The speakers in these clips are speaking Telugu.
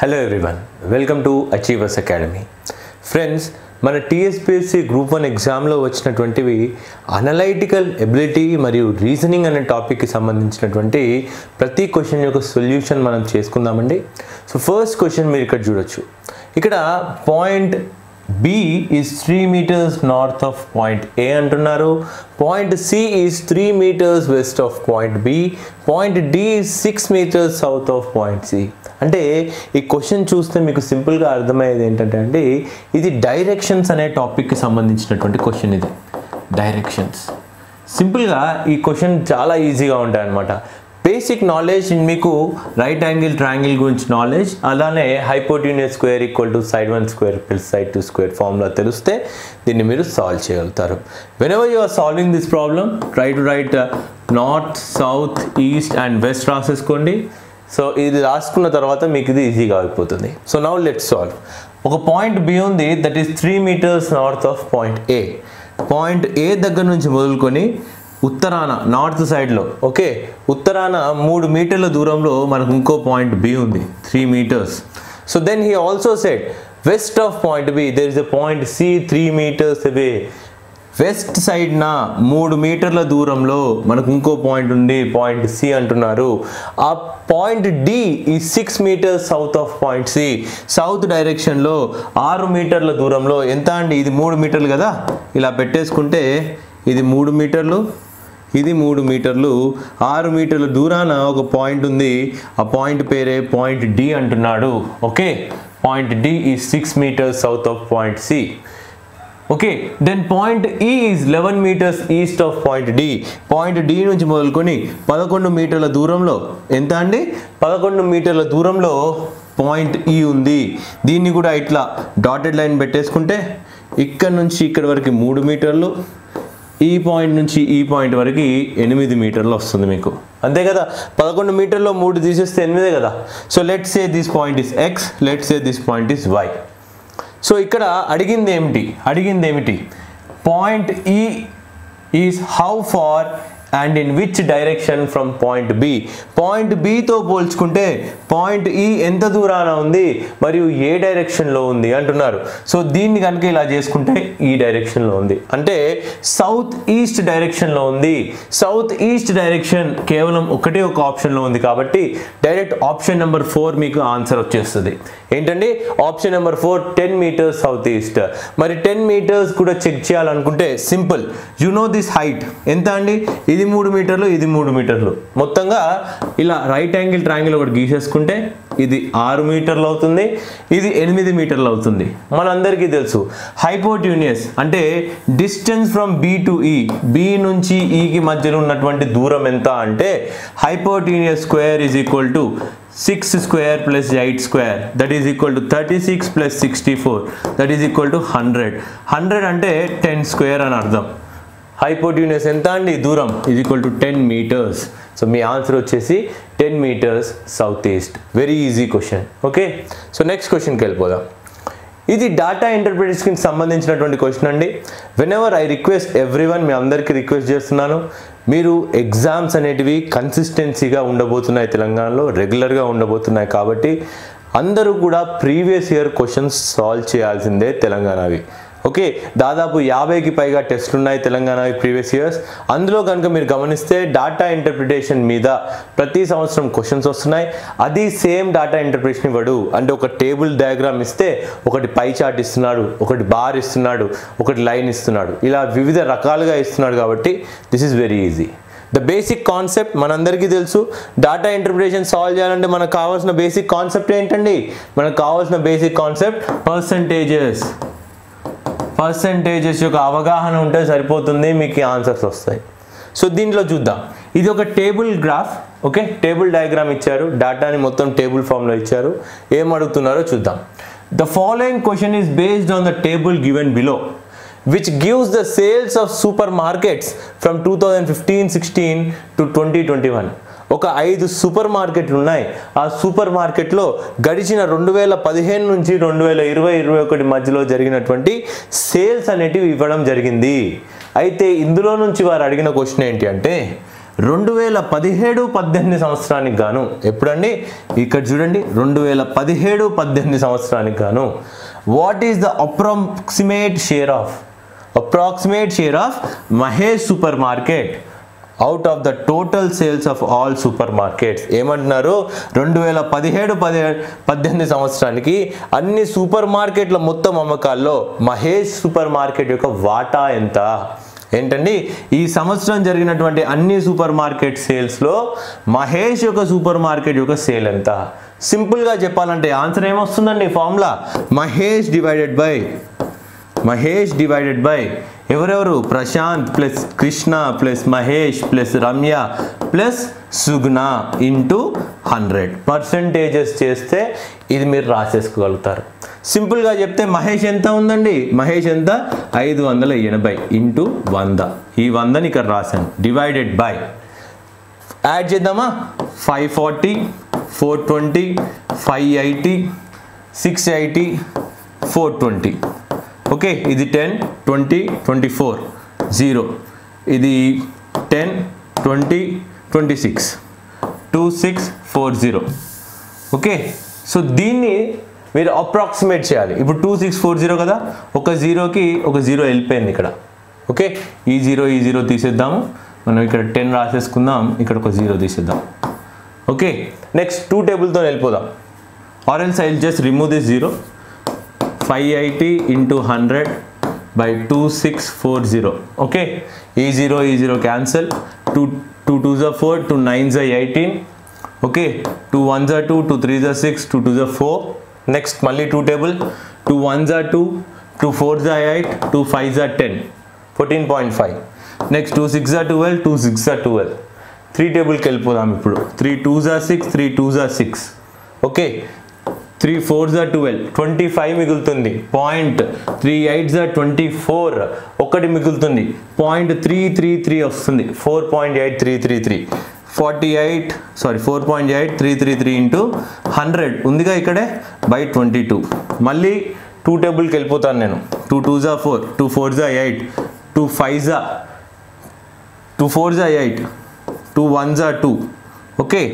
Hello everyone welcome to achievers academy friends మన టీఎస్పిఎస్సి గ్రూప్ వన్ ఎగ్జామ్లో వచ్చినటువంటివి అనలైటికల్ ఎబిలిటీ మరియు రీజనింగ్ అనే టాపిక్కి సంబంధించినటువంటి ప్రతి క్వశ్చన్ యొక్క సొల్యూషన్ మనం చేసుకుందామండి సో ఫస్ట్ క్వశ్చన్ మీరు ఇక్కడ చూడొచ్చు ఇక్కడ point B is three metres north of point A అంటున్నారు point C is three metres west of point B point D is six metres south of point C అంటే ఈ క్వశ్చన్ చూస్తే మీకు సింపుల్గా అర్థమయ్యేది ఏంటంటే అండి ఇది డైరెక్షన్స్ అనే టాపిక్కి సంబంధించినటువంటి క్వశ్చన్ ఇది డైరెక్షన్స్ సింపుల్గా ఈ క్వశ్చన్ చాలా ఈజీగా ఉంటాయి అనమాట బేసిక్ నాలెడ్జ్ మీకు రైట్ యాంగిల్ ట్రయాంగిల్ గురించి నాలెడ్జ్ అలానే hypotenuse square equal to side one square plus side two square formula తెలిస్తే దీన్ని మీరు సాల్వ్ చేయగలుగుతారు whenever you are solving this problem try to write north south east and west రాసేసుకోండి సో ఇది రాసుకున్న తర్వాత మీకు ఇది ఈజీగా అయిపోతుంది సో నౌ లెట్ సాల్వ్ ఒక పాయింట్ బి ఉంది that is three metres north of point A point A దగ్గర నుంచి మొదలుకొని ఉత్తరాన నార్త్ సైడ్లో ఓకే ఉత్తరాన మూడు మీటర్ల దూరంలో మనకు ఇంకో పాయింట్ బి ఉంది three metres so then he also said west of point B there is a point C three metres away west సైడ్న మూడు మీటర్ల దూరంలో మనకు ఇంకో పాయింట్ ఉంది పాయింట్ సి అంటున్నారు ఆ పాయింట్ డి ఈ six metres south of point C south డైరెక్షన్లో ఆరు మీటర్ల దూరంలో ఎంత అండి ఇది మూడు మీటర్లు కదా ఇలా పెట్టేసుకుంటే ఇది మూడు మీటర్లు ఇది మూడు మీటర్లు ఆరు మీటర్ల దూరాన ఒక పాయింట్ ఉంది ఆ పాయింట్ పేరే పాయింట్ డి అంటున్నాడు ఓకే పాయింట్ డి ఈ six metres south of point C okay then point E is eleven metres east of point D point D నుంచి మొదలుకొని పదకొండు మీటర్ల దూరంలో ఎంత అండి పదకొండు మీటర్ల దూరంలో పాయింట్ ఈ ఉంది దీన్ని కూడా ఇట్లా డాటెడ్ లైన్ పెట్టేసుకుంటే ఇక్కడ నుంచి ఇక్కడ వరకు మూడు మీటర్లు ఈ పాయింట్ నుంచి ఈ పాయింట్ వరకు ఎనిమిది మీటర్లు వస్తుంది మీకు అంతే కదా పదకొండు మీటర్లో మూడు తీసేస్తే ఎనిమిదే కదా so let say this point is X let say this point is Y so ఇక్కడ అడిగింది ఏమిటి అడిగింది ఏమిటి point E is how far and in which direction from point B point బితో పోల్చుకుంటే పాయింట్ ఈ ఎంత దూరాన ఉంది మరియు ఏ డైరెక్షన్లో ఉంది అంటున్నారు సో దీన్ని కనుక ఇలా చేసుకుంటే ఈ డైరెక్షన్లో ఉంది అంటే సౌత్ ఈస్ట్ డైరెక్షన్లో ఉంది సౌత్ ఈస్ట్ డైరెక్షన్ కేవలం ఒకటే ఒక ఆప్షన్లో ఉంది కాబట్టి డైరెక్ట్ ఆప్షన్ నెంబర్ ఫోర్ మీకు ఆన్సర్ వచ్చేస్తుంది ఏంటండి option number four ten metres south east మరి టెన్ మీటర్స్ కూడా చెక్ చేయాలనుకుంటే simple you know this height ఎంత అండి ఇది మూడు మీటర్లు ఇది మూడు మీటర్లు మొత్తంగా ఇలా రైట్ యాంగిల్ ట్రయాంగిల్ ఒకటి గీసేసుకుంటే ఇది ఆరు మీటర్లు అవుతుంది ఇది ఎనిమిది మీటర్లు అవుతుంది మనందరికీ తెలుసు హైపోట్యూనియస్ అంటే distance from B to E B నుంచి ఈకి మధ్యలో ఉన్నటువంటి దూరం ఎంత అంటే hypotenuse square is equal to six square plus eight square that is equal to thirty six plus sixty four that is equal to hundred hundred అంటే టెన్ స్క్వేర్ అని అర్థం హైపోట్యూనియస్ ఎంత అండి దూరం ఇది equal to ten metres so మీ ఆన్సర్ వచ్చేసి ten metres south east very easy question okay so next క్వశ్చన్కి వెళ్ళిపోదాం ఇది డాటా ఇంటర్ప్రిటేషన్కి సంబంధించినటువంటి క్వశ్చన్ అండి whenever I request everyone మీ అందరికీ రిక్వెస్ట్ చేస్తున్నాను మీరు ఎగ్జామ్స్ అనేటివి కన్సిస్టెన్సీగా ఉండబోతున్నాయి తెలంగాణలో రెగ్యులర్గా ఉండబోతున్నాయి కాబట్టి అందరూ కూడా ప్రీవియస్ ఇయర్ క్వశ్చన్స్ సాల్వ్ చేయాల్సిందే తెలంగాణవి ఓకే దాదాపు యాభైకి పైగా టెస్ట్లు ఉన్నాయి తెలంగాణ ప్రీవియస్ ఇయర్స్ అందులో కనుక మీరు గమనిస్తే డాటా ఇంటర్ప్రిటేషన్ మీద ప్రతి సంవత్సరం క్వశ్చన్స్ వస్తున్నాయి అది సేమ్ డాటా ఇంటర్ప్రిటేషన్ ఇవ్వడు అంటే ఒక టేబుల్ డయాగ్రామ్ ఇస్తే ఒకటి పై చార్ట్ ఇస్తున్నాడు ఒకటి బార్ ఇస్తున్నాడు ఒకటి లైన్ ఇస్తున్నాడు ఇలా వివిధ రకాలుగా ఇస్తున్నాడు కాబట్టి this is very easy the basic concept మనందరికీ తెలుసు డాటా ఇంటర్ప్రిటేషన్ సాల్వ్ చేయాలంటే మనకు కావాల్సిన బేసిక్ కాన్సెప్ట్ ఏంటండి మనకు కావాల్సిన బేసిక్ కాన్సెప్ట్ పర్సంటేజెస్ పర్సంటేజెస్ యొక్క అవగాహన ఉంటే సరిపోతుంది మీకు ఆన్సర్స్ వస్తాయి సో దీంట్లో చూద్దాం ఇది ఒక table graph okay table diagram ఇచ్చారు డాటాని మొత్తం టేబుల్ ఫామ్లో ఇచ్చారు ఏం అడుగుతున్నారో చూద్దాం the following question is based on the table given below which gives the sales of supermarkets from 2015-16 to 2021 ఒక ఐదు సూపర్ మార్కెట్లు ఉన్నాయి ఆ సూపర్ మార్కెట్లో గడిచిన రెండు వేల పదిహేను నుంచి రెండు వేల ఇరవై ఇరవై ఒకటి మధ్యలో జరిగినటువంటి సేల్స్ అనేటివి ఇవ్వడం జరిగింది అయితే ఇందులో నుంచి వారు అడిగిన క్వశ్చన్ ఏంటి అంటే రెండు వేల పదిహేడు పద్దెనిమిది సంవత్సరానికి గాను ఎప్పుడండి ఇక్కడ చూడండి రెండు వేల పదిహేడు పద్దెనిమిది సంవత్సరానికి గాను what is the approximate share of approximate share of Mahesh super market out of the total sales of all super markets ఏమంటున్నారు రెండు వేల పదిహేడు పదిహేడు పద్దెనిమిది సంవత్సరానికి అన్ని సూపర్ మార్కెట్ల మొత్తం అమ్మకాల్లో మహేష్ సూపర్ మార్కెట్ యొక్క వాటా ఎంత ఏంటండి ఈ సంవత్సరం జరిగినటువంటి అన్ని సూపర్ మార్కెట్ సేల్స్లో మహేష్ యొక్క సూపర్ మార్కెట్ యొక్క సేల్ ఎంత సింపుల్గా చెప్పాలంటే ఆన్సర్ ఏమొస్తుందండి formula Mahesh divided by Mahesh divided by ఎవరెవరు Prashant plus Krishna plus Mahesh plus Ramya plus Sugna into hundred percentages చేస్తే ఇది మీరు రాసేసుకోగలుగుతారు సింపుల్గా చెప్తే మహేష్ ఎంత ఉందండి మహేష్ ఎంత ఐదు వందల ఎనభై ఇంటూ వంద ఈ వందని ఇక్కడ రాశాను డివైడెడ్ బై యాడ్ చేద్దామా five forty four twenty five eighty six eighty four twenty okay ఇది ten twenty twenty four zero ఇది ten twenty twenty six two six four zero okay so దీన్ని మీరు అప్రాక్సిమేట్ చేయాలి ఇప్పుడు టూ సిక్స్ ఫోర్ జీరో కదా ఒక జీరోకి ఒక జీరో వెళ్ళిపోయింది ఇక్కడ ఓకే ఈ జీరో ఈ జీరో తీసేద్దాము మనం ఇక్కడ టెన్ రాసేసుకుందాం ఇక్కడ ఒక జీరో తీసేద్దాం ఓకే నెక్స్ట్ టూ టేబుల్తో వెళ్ళిపోదాం or else I just remove this zero five eighty into hundred by two six four zero okay ఈ జీరో ఈ zero cancel two two two జా ఫోర్ టూ నైన్ జా ఎయిటీన్ ఓకే టూ వన్ జా టూ టూ త్రీ జా సిక్స్ టూ టూ జా ఫోర్ నెక్స్ట్ మళ్ళీ టూ టేబుల్ టూ వన్ జా టూ టూ ఫోర్ జా ఎయిట్ టూ ఫైవ్ జా ten fourteen point five next two six జా ట్వెల్వ్ టూ సిక్స్ జా ట్వెల్వ్ త్రీ టేబుల్కి వెళ్ళిపోదాం ఇప్పుడు త్రీ టూ జా సిక్స్ త్రీ టూ జా సిక్స్ ఓకే త్రీ ఫోర్ జా ట్వెల్వ్ ట్వంటీ ఫైవ్ మిగులుతుంది పాయింట్ త్రీ ఎయిట్ జా ట్వంటీ ఫోర్ ఒకటి మిగులుతుంది పాయింట్ త్రీ త్రీ త్రీ వస్తుంది four point eight three three three forty eight sorry four point eight three three three into hundred ఉందిగా ఇక్కడే బై ట్వంటీ టూ మళ్ళీ టూ టేబుల్కి వెళ్ళిపోతాను నేను టూ టూ జా ఫోర్ టూ ఫోర్ జా ఎయిట్ టూ ఫైవ్ జా టూ ఫోర్ జా ఎయిట్ టూ వన్ జా టూ ఓకే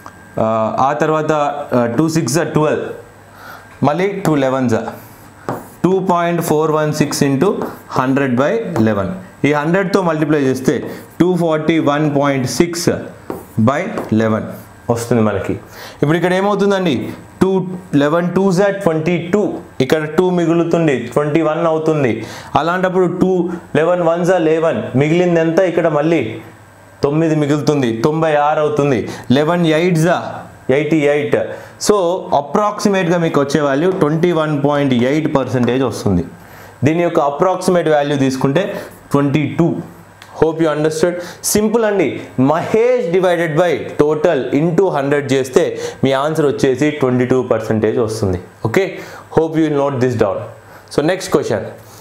ఆ తర్వాత టూ సిక్స్ జా ట్వెల్వ్ మళ్ళీ టూ లెవెన్ జా two point four one six into hundred by eleven ఈ హండ్రెడ్తో మల్టిప్లై చేస్తే two forty one point six by eleven వస్తుంది మనకి ఇప్పుడు ఇక్కడ ఏమవుతుందండి టూ లెవెన్ టూ జా ట్వంటీ టూ ఇక్కడ టూ మిగులుతుంది ట్వంటీ వన్ అవుతుంది అలాంటప్పుడు టూ లెవెన్ వన్ జా లెవెన్ మిగిలింది ఎంత ఇక్కడ మళ్ళీ తొమ్మిది మిగులుతుంది తొంభై ఆరు అవుతుంది లెవెన్ ఎయిట్ జా ఎయిటీ ఎయిట్ సో అప్రాక్సిమేట్గా మీకు వచ్చే value twenty one point eight percentage వస్తుంది దీని యొక్క అప్రాక్సిమేట్ వాల్యూ తీసుకుంటే twenty two hope you understood simple అండి Mahesh divided by total into hundred చేస్తే మీ ఆన్సర్ వచ్చేసి ట్వంటీ టూ పర్సెంటేజ్ వస్తుంది okay hope you note this down so next question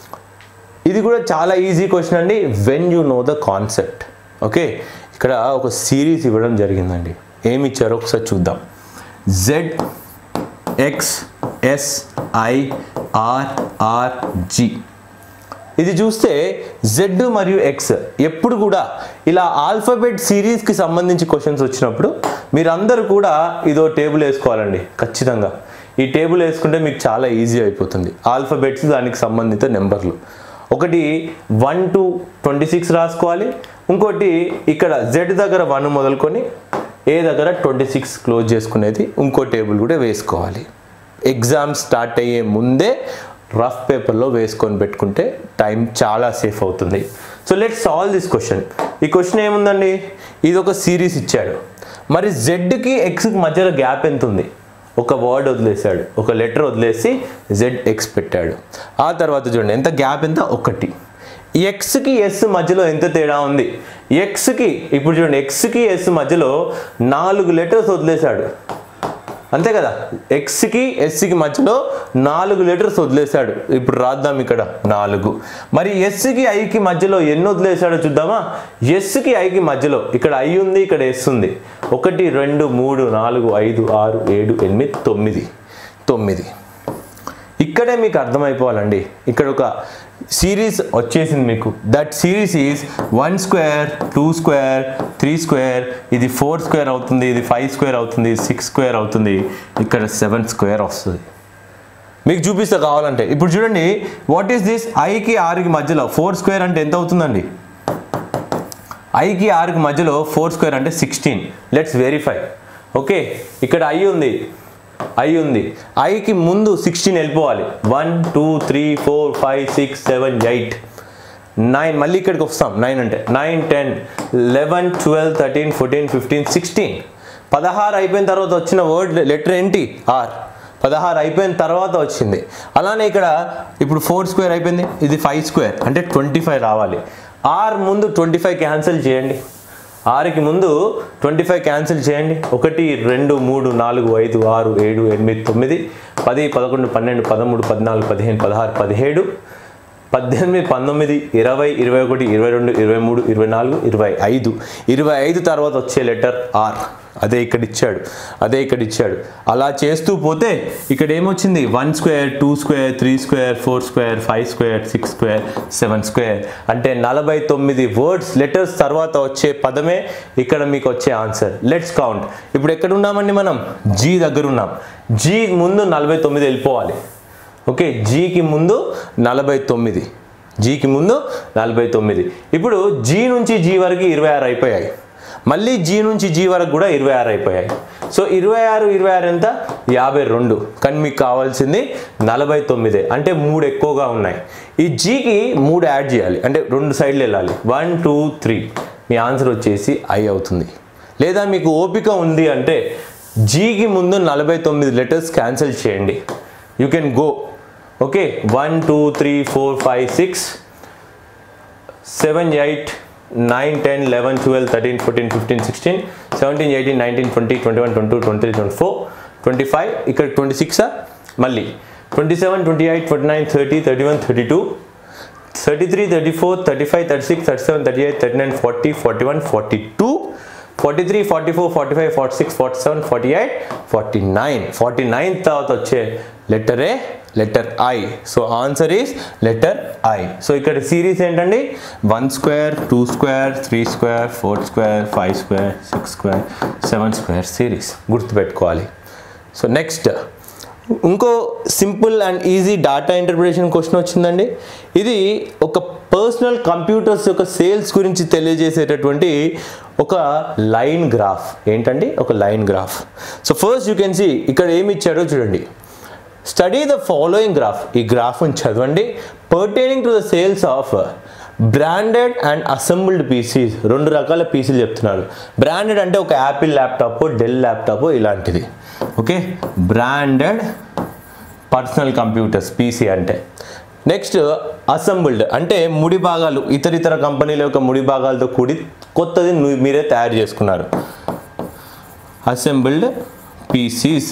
ఇది కూడా చాలా ఈజీ క్వశ్చన్ అండి when you know the concept okay ఇక్కడ ఒక సిరీస్ ఇవ్వడం జరిగిందండి ఏమి ఇచ్చారో ఒకసారి చూద్దాం Z X S I R R G ఇది చూస్తే జెడ్ మరియు ఎక్స్ ఎప్పుడు కూడా ఇలా ఆల్ఫాబెట్ సిరీస్కి సంబంధించి క్వశ్చన్స్ వచ్చినప్పుడు మీరందరూ కూడా ఇదో టేబుల్ వేసుకోవాలండి ఖచ్చితంగా ఈ టేబుల్ వేసుకుంటే మీకు చాలా ఈజీ అయిపోతుంది ఆల్ఫాబెట్స్ దానికి సంబంధిత నెంబర్లు ఒకటి వన్ టు ట్వంటీ సిక్స్ రాసుకోవాలి ఇంకోటి ఇక్కడ జెడ్ దగ్గర వన్ మొదలుకొని ఏ దగ్గర ట్వంటీ సిక్స్ క్లోజ్ చేసుకునేది ఇంకో టేబుల్ కూడా వేసుకోవాలి ఎగ్జామ్ స్టార్ట్ అయ్యే ముందే రఫ్ పేపర్లో వేసుకొని పెట్టుకుంటే టైం చాలా సేఫ్ అవుతుంది so let solve this question ఈ క్వశ్చన్ ఏముందండి ఇది ఒక సిరీస్ ఇచ్చాడు మరి జెడ్కి ఎక్స్కి మధ్యలో గ్యాప్ ఎంత ఉంది ఒక వర్డ్ వదిలేశాడు ఒక లెటర్ వదిలేసి జెడ్ ఎక్స్ పెట్టాడు ఆ తర్వాత చూడండి ఎంత గ్యాప్ ఎంత ఒకటి ఎక్స్కి ఎస్ మధ్యలో ఎంత తేడా ఉంది ఎక్స్కి ఇప్పుడు చూడండి ఎక్స్కి ఎస్ మధ్యలో నాలుగు లెటర్స్ వదిలేశాడు అంతే కదా ఎక్స్కి ఎస్కి మధ్యలో నాలుగు లెటర్స్ వదిలేశాడు ఇప్పుడు రాద్దాం ఇక్కడ నాలుగు మరి ఎస్కి ఐకి మధ్యలో ఎన్ని వదిలేశాడో చూద్దామా ఎస్కి ఐకి మధ్యలో ఇక్కడ ఐ ఉంది ఇక్కడ ఎస్ ఉంది ఒకటి రెండు మూడు నాలుగు ఐదు ఆరు ఏడు ఎనిమిది తొమ్మిది తొమ్మిది ఇక్కడే మీకు అర్థమైపోవాలండి ఇక్కడ ఒక సిరీస్ వచ్చేసింది మీకు that series is one square two square three square ఇది ఫోర్ స్క్వేర్ అవుతుంది ఇది ఫైవ్ స్క్వేర్ అవుతుంది సిక్స్ స్క్వేర్ అవుతుంది ఇక్కడ సెవెన్ స్క్వేర్ వస్తుంది మీకు చూపిస్తా కావాలంటే ఇప్పుడు చూడండి వాట్ ఈస్ దిస్ ఐకి ఆరుకి మధ్యలో ఫోర్ స్క్వేర్ అంటే ఎంత అవుతుందండి ఐకి ఆరుకి మధ్యలో ఫోర్ స్క్వేర్ అంటే సిక్స్టీన్ లెట్స్ వెరిఫై ఓకే ఇక్కడ ఐ ఉంది ఐ ఉంది ఐకి ముందు సిక్స్టీన్ వెళ్ళిపోవాలి one two three four five six seven eight nine మళ్ళీ ఇక్కడికి వస్తాం నైన్ అంటే nine ten eleven twelve thirteen fourteen fifteen sixteen పదహారు అయిపోయిన తర్వాత వచ్చిన వర్డ్ లెటర్ ఏంటి ఆర్ పదహారు అయిపోయిన తర్వాత వచ్చింది అలానే ఇక్కడ ఇప్పుడు ఫోర్ స్క్వేర్ అయిపోయింది ఇది ఫైవ్ స్క్వేర్ అంటే ట్వంటీ ఫైవ్ రావాలి ఆర్ ముందు ట్వంటీ ఫైవ్ క్యాన్సిల్ చేయండి ఆరుకి ముందు ట్వంటీ ఫైవ్ క్యాన్సిల్ చేయండి ఒకటి రెండు మూడు నాలుగు ఐదు ఆరు ఏడు ఎనిమిది తొమ్మిది పది పదకొండు పన్నెండు పదమూడు పద్నాలుగు పదిహేను పదహారు పదిహేడు పద్దెనిమిది పంతొమ్మిది ఇరవై ఇరవై ఒకటి ఇరవై రెండు ఇరవై మూడు ఇరవై నాలుగు ఇరవై ఐదు ఇరవై ఐదు తర్వాత వచ్చే లెటర్ ఆర్ అదే ఇక్కడ ఇచ్చాడు అదే ఇక్కడ ఇచ్చాడు అలా చేస్తూ పోతే ఇక్కడ ఏమొచ్చింది one square two square three square four square five square six square seven square అంటే నలభై తొమ్మిది వర్డ్స్ లెటర్స్ తర్వాత వచ్చే పదమే ఇక్కడ మీకు వచ్చే ఆన్సర్ లెట్స్ కౌంట్ ఇప్పుడు ఎక్కడ ఉన్నామండి మనం జీ దగ్గర ఉన్నాం జీ ముందు నలభై తొమ్మిది వెళ్ళిపోవాలి ఓకే జీకి ముందు నలభై తొమ్మిది జీకి ముందు నలభై తొమ్మిది ఇప్పుడు జీ నుంచి జీ వరకు ఇరవై ఆరు అయిపోయాయి మళ్ళీ జీ నుంచి జీ వరకు కూడా ఇరవై ఆరు అయిపోయాయి సో ఇరవై ఆరు ఇరవై ఆరు ఎంత యాభై రెండు కానీ మీకు కావాల్సింది నలభై తొమ్మిదే అంటే మూడు ఎక్కువగా ఉన్నాయి ఈ జీకి మూడు యాడ్ చేయాలి అంటే రెండు సైడ్లు వెళ్ళాలి వన్ టూ త్రీ మీ ఆన్సర్ వచ్చేసి ఐ అవుతుంది లేదా మీకు ఓపిక ఉంది అంటే జీకి ముందు నలభై తొమ్మిది లెటర్స్ క్యాన్సిల్ చేయండి you can go okay one two three four five six seven eight nine ten eleven twelve thirteen fourteen fifteen sixteen seventeen eighteen nineteen twenty twenty one twenty two twenty three twenty four twenty five ఇక్కడ ట్వంటీ సిక్సా మళ్ళీ twenty seven twenty eight twenty nine thirty thirty one thirty two thirty three thirty four thirty five thirty six thirty seven thirty eight thirty nine forty forty one forty two forty three forty four forty five forty six forty seven forty eight forty nine forty నైన్ తర్వాత వచ్చే లెటరే letter I so answer is letter I so ఇక్కడ సిరీస్ ఏంటండి one square two square three square four square five square six square seven square series గుర్తుపెట్టుకోవాలి సో నెక్స్ట్ ఇంకో simple and easy data interpretation question వచ్చిందండి ఇది ఒక పర్సనల్ కంప్యూటర్స్ యొక్క సేల్స్ గురించి తెలియజేసేటటువంటి ఒక లైన్ గ్రాఫ్ ఏంటండి ఒక line graph so first you can see ఇక్కడ ఏమి ఇచ్చాడో చూడండి స్టడీ ద ఫాలోయింగ్ గ్రాఫ్ ఈ గ్రాఫ్ని చదవండి pertaining to the sales of branded and assembled PCs రెండు రకాల పీసీలు చెప్తున్నాడు బ్రాండెడ్ అంటే ఒక యాపిల్ ల్యాప్టాప్ డెల్ ల్యాప్టాప్ ఇలాంటిది okay branded personal computers PC అంటే నెక్స్ట్ అసెంబుల్డ్ అంటే ముడి భాగాలు ఇతర ఇతర కంపెనీల యొక్క ముడి భాగాలతో కూడి కొత్తది ను- మీరే తయారు చేసుకున్నారు assembled PCs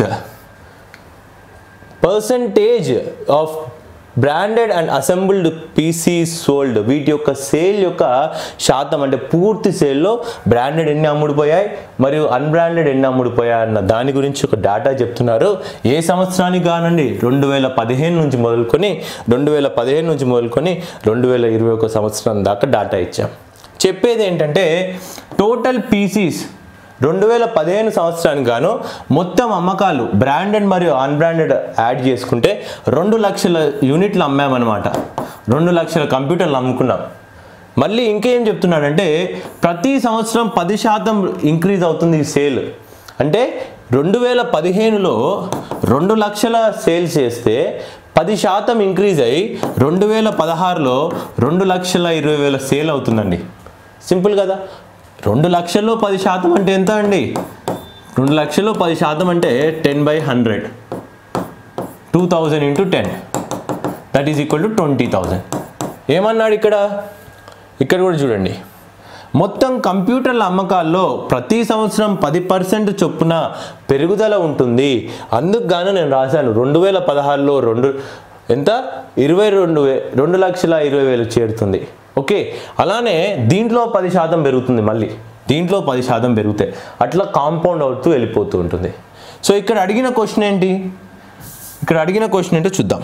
percentage of branded and assembled PCs sold వీటి యొక్క సేల్ యొక్క శాతం అంటే పూర్తి సేల్లో బ్రాండెడ్ ఎన్ని అమ్ముడుపోయాయి మరియు అన్బ్రాండెడ్ ఎన్ని అమ్ముడుపోయాయి అన్న దాని గురించి ఒక డేటా చెప్తున్నారు ఏ సంవత్సరానికి కానండి రెండు వేల పదిహేను నుంచి మొదలుకొని రెండు వేల పదిహేను నుంచి మొదలుకొని రెండు వేల ఇరవై ఒక సంవత్సరం దాకా డేటా ఇచ్చాం చెప్పేది ఏంటంటే టోటల్ పీసీస్ రెండు వేల పదిహేను సంవత్సరానికి గాను మొత్తం అమ్మకాలు బ్రాండెడ్ మరియు అన్బ్రాండెడ్ యాడ్ చేసుకుంటే రెండు లక్షల యూనిట్లు అమ్మామన్నమాట రెండు లక్షల కంప్యూటర్లు అమ్ముకున్నాం మళ్ళీ ఇంకేం చెప్తున్నాడంటే ప్రతి సంవత్సరం పది శాతం ఇంక్రీజ్ అవుతుంది ఈ సేల్ అంటే రెండు వేల పదిహేనులో రెండు లక్షల సేల్ చేస్తే పది శాతం ఇంక్రీజ్ అయ్యి రెండు వేల పదహారులో రెండు లక్షల ఇరవై వేల సేల్ అవుతుందండి సింపుల్ కదా రెండు లక్షల్లో పది శాతం అంటే ఎంత అండి రెండు లక్షల్లో పది శాతం అంటే ten by hundred two thousand into ten that is equal to twenty thousand ఏమన్నాడు ఇక్కడ ఇక్కడ కూడా చూడండి మొత్తం కంప్యూటర్ల అమ్మకాల్లో ప్రతి సంవత్సరం పది పర్సెంట్ చొప్పున పెరుగుదల ఉంటుంది అందుకు గాను నేను రాశాను రెండు వేల పదహారులో రెండు ఎంత ఇరవై రెండు వే రెండు లక్షల ఇరవై వేలు చేరుతుంది ఓకే అలానే దీంట్లో పది శాతం పెరుగుతుంది మళ్ళీ దీంట్లో పది శాతం పెరుగుతాయి అట్లా కాంపౌండ్ అవుతూ వెళ్ళిపోతూ ఉంటుంది సో ఇక్కడ అడిగిన క్వశ్చన్ ఏంటి ఇక్కడ అడిగిన క్వశ్చన్ ఏంటో చూద్దాం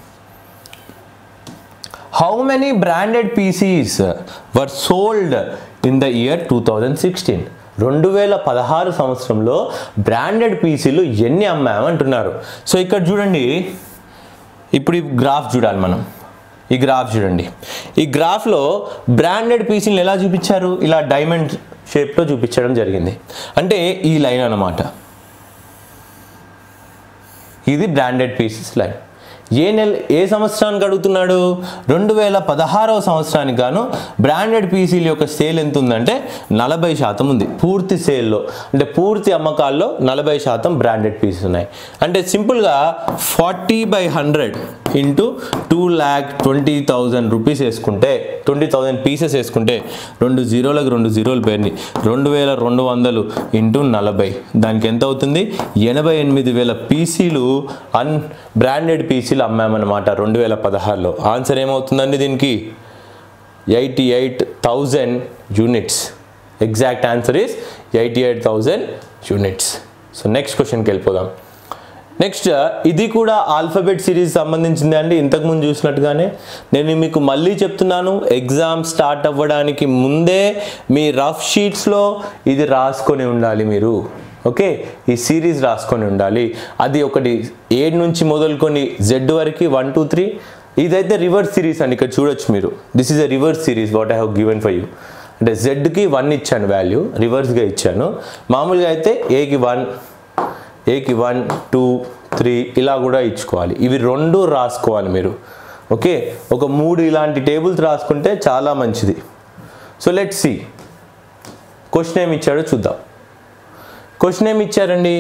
how many branded PCs were sold in the year two thousand sixteen రెండు వేల పదహారు సంవత్సరంలో బ్రాండెడ్ పీసీలు ఎన్ని అమ్మామంటున్నారు సో ఇక్కడ చూడండి ఇప్పుడు ఈ గ్రాఫ్ చూడాలి మనం ఈ గ్రాఫ్ చూడండి ఈ గ్రాఫ్లో బ్రాండెడ్ పీసీలను ఎలా చూపించారు ఇలా డైమండ్ షేప్లో చూపించడం జరిగింది అంటే ఈ లైన్ అన్నమాట ఇది బ్రాండెడ్ పీసెస్ లైన్ ఏ నెల ఏ సంవత్సరానికి అడుగుతున్నాడు రెండు వేల పదహారవ సంవత్సరానికి గాను బ్రాండెడ్ పీసీల యొక్క సేల్ ఎంత ఉందంటే నలభై శాతం ఉంది పూర్తి సేల్లో అంటే పూర్తి అమ్మకాల్లో నలభై శాతం బ్రాండెడ్ పీసెస్ ఉన్నాయి అంటే సింపుల్గా forty by hundred into two lakh twenty thousand rupees వేసుకుంటే ట్వంటీ థౌజండ్ పీసెస్ వేసుకుంటే రెండు జీరోలకు రెండు జీరోలు పేరుని రెండు వేల రెండు వందలు ఇంటూ నలభై దానికి ఎంత అవుతుంది ఎనభై ఎనిమిది వేల పీసీలు అన్ బ్రాండెడ్ పీసీలు అమ్మామన్నమాట రెండు వేల పదహారులో ఆన్సర్ ఏమవుతుందండి దీనికి eighty eight thousand units exact answer is eighty eight thousand units so next క్వశ్చన్కి వెళ్ళిపోదాం నెక్స్ట్ ఇది కూడా ఆల్ఫాబెట్ సిరీస్ సంబంధించింది అండి ఇంతకుముందు చూసినట్టుగానే నేను మీకు మళ్ళీ చెప్తున్నాను ఎగ్జామ్ స్టార్ట్ అవ్వడానికి ముందే మీ రఫ్ షీట్స్లో ఇది రాసుకొని ఉండాలి మీరు ఓకే ఈ సిరీస్ రాసుకొని ఉండాలి అది ఒకటి ఏడు నుంచి మొదలుకొని జెడ్ వరకు వన్ టూ త్రీ ఇదైతే రివర్స్ సిరీస్ అండి ఇక్కడ చూడొచ్చు మీరు this is a reverse series what I have given for you అంటే జెడ్కి వన్ ఇచ్చాను వాల్యూ రివర్స్గా ఇచ్చాను మామూలుగా అయితే ఏకి వన్ ఏకి వన్ టూ త్రీ ఇలా కూడా ఇచ్చుకోవాలి ఇవి రెండు రాసుకోవాలి మీరు ఓకే ఒక మూడు ఇలాంటి టేబుల్స్ రాసుకుంటే చాలా మంచిది సో లెట్ సి క్వశ్చన్ ఏమి ఇచ్చాడో చూద్దాం క్వశ్చన్ ఏమి ఇచ్చారండి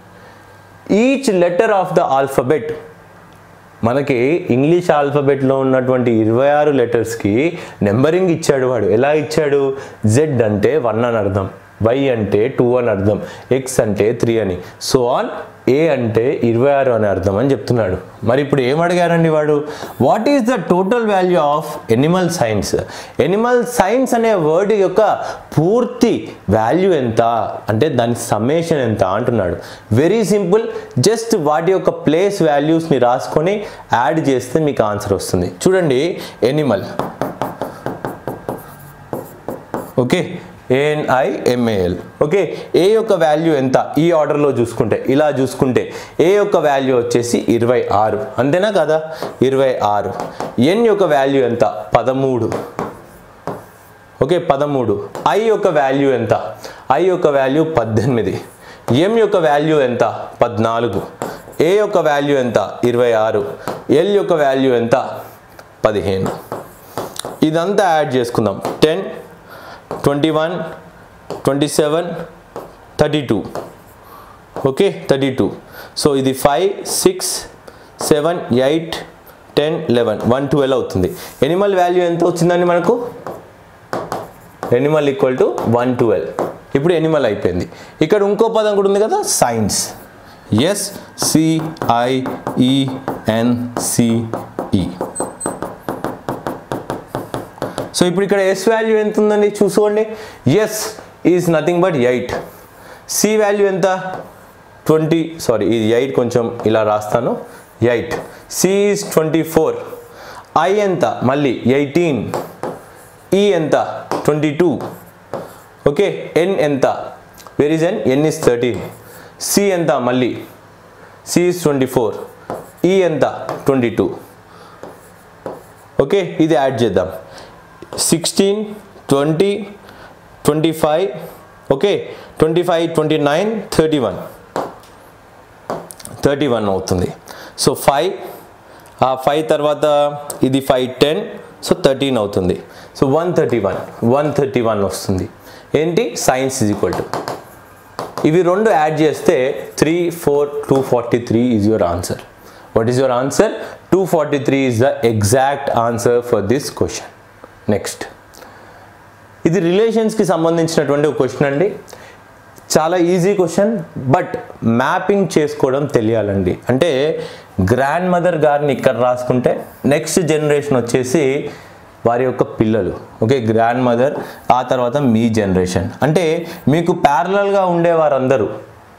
each letter of the alphabet మనకి ఇంగ్లీష్ ఆల్ఫబెట్లో ఉన్నటువంటి ఇరవై ఆరు లెటర్స్కి నెంబరింగ్ ఇచ్చాడు వాడు ఎలా ఇచ్చాడు జెడ్ అంటే వన్ అని అర్థం వై అంటే టూ అని అర్థం ఎక్స్ అంటే త్రీ అని సో ఆన్ ఏ అంటే ఇరవై ఆరు అని అర్థం అని చెప్తున్నాడు మరి ఇప్పుడు ఏం అడిగారండి వాడు what is the total value of animal science animal science అనే వర్డ్ యొక్క పూర్తి వాల్యూ ఎంత అంటే దాని సమ్మేషన్ ఎంత అంటున్నాడు వెరీ సింపుల్ జస్ట్ వాటి యొక్క ప్లేస్ వాల్యూస్ని రాసుకొని యాడ్ చేస్తే మీకు ఆన్సర్ వస్తుంది చూడండి animal okay A N I M A L okay A యొక్క వాల్యూ ఎంత ఈ ఆర్డర్లో చూసుకుంటే ఇలా చూసుకుంటే ఏ యొక్క వాల్యూ వచ్చేసి ఇరవై ఆరు అంతేనా కదా ఇరవై ఆరు ఎన్ యొక్క వాల్యూ ఎంత పదమూడు ఓకే పదమూడు ఐ యొక్క వాల్యూ ఎంత ఐ యొక్క వాల్యూ పద్దెనిమిది ఎం యొక్క వాల్యూ ఎంత పద్నాలుగు ఏ యొక్క వాల్యూ ఎంత ఇరవై ఆరు ఎల్ యొక్క వాల్యూ ఎంత పదిహేను ఇదంతా యాడ్ చేసుకుందాం ten twenty one twenty seven thirty two okay thirty two so ఇది five six seven eight ten eleven one twelve అవుతుంది ఎనిమల్ వాల్యూ ఎంత వచ్చిందండి మనకు animal equal to one twelve ఇప్పుడు ఎనిమల్ అయిపోయింది ఇక్కడ ఇంకో పదం కూడా ఉంది కదా సైన్స్ ఎస్ సిఐఈఎన్సిఈ సో ఇప్పుడు ఇక్కడ ఎస్ వాల్యూ ఎంత ఉందండి చూసుకోండి S is nothing but eight C value ఎంత ట్వంటీ సారీ ఇది ఎయిట్ కొంచెం ఇలా రాస్తాను eight C is twenty four I ఎంత మళ్ళీ ఎయిటీన్ ఈ ఎంత ట్వంటీ టూ ఓకే ఎన్ ఎంత where is N N is thirteen C ఎంత మళ్ళీ C is twenty four E ఎంత ట్వంటీ టూ ఓకే ఇది యాడ్ చేద్దాం sixteen twenty twenty five okay twenty five twenty nine thirty one thirty one అవుతుంది సో ఫైవ్ ఆ ఫైవ్ తర్వాత ఇది ఫైవ్ టెన్ సో థర్టీన్ అవుతుంది so one thirty one one thirty one వస్తుంది ఏంటి సైన్స్ ఈజ్ ఈక్వల్ టు ఇవి రెండు యాడ్ చేస్తే three four two forty three is your answer what is your answer two forty three is the exact answer for this question next ఇది రిలేషన్స్కి సంబంధించినటువంటి ఒక క్వశ్చన్ అండి చాలా ఈజీ క్వశ్చన్ బట్ మ్యాపింగ్ చేసుకోవడం తెలియాలండి అంటే గ్రాండ్ మదర్ గారిని ఇక్కడ రాసుకుంటే నెక్స్ట్ జనరేషన్ వచ్చేసి వారి యొక్క పిల్లలు ఓకే గ్రాండ్ మదర్ ఆ తర్వాత మీ జనరేషన్ అంటే మీకు ప్యారలల్గా ఉండే వారందరూ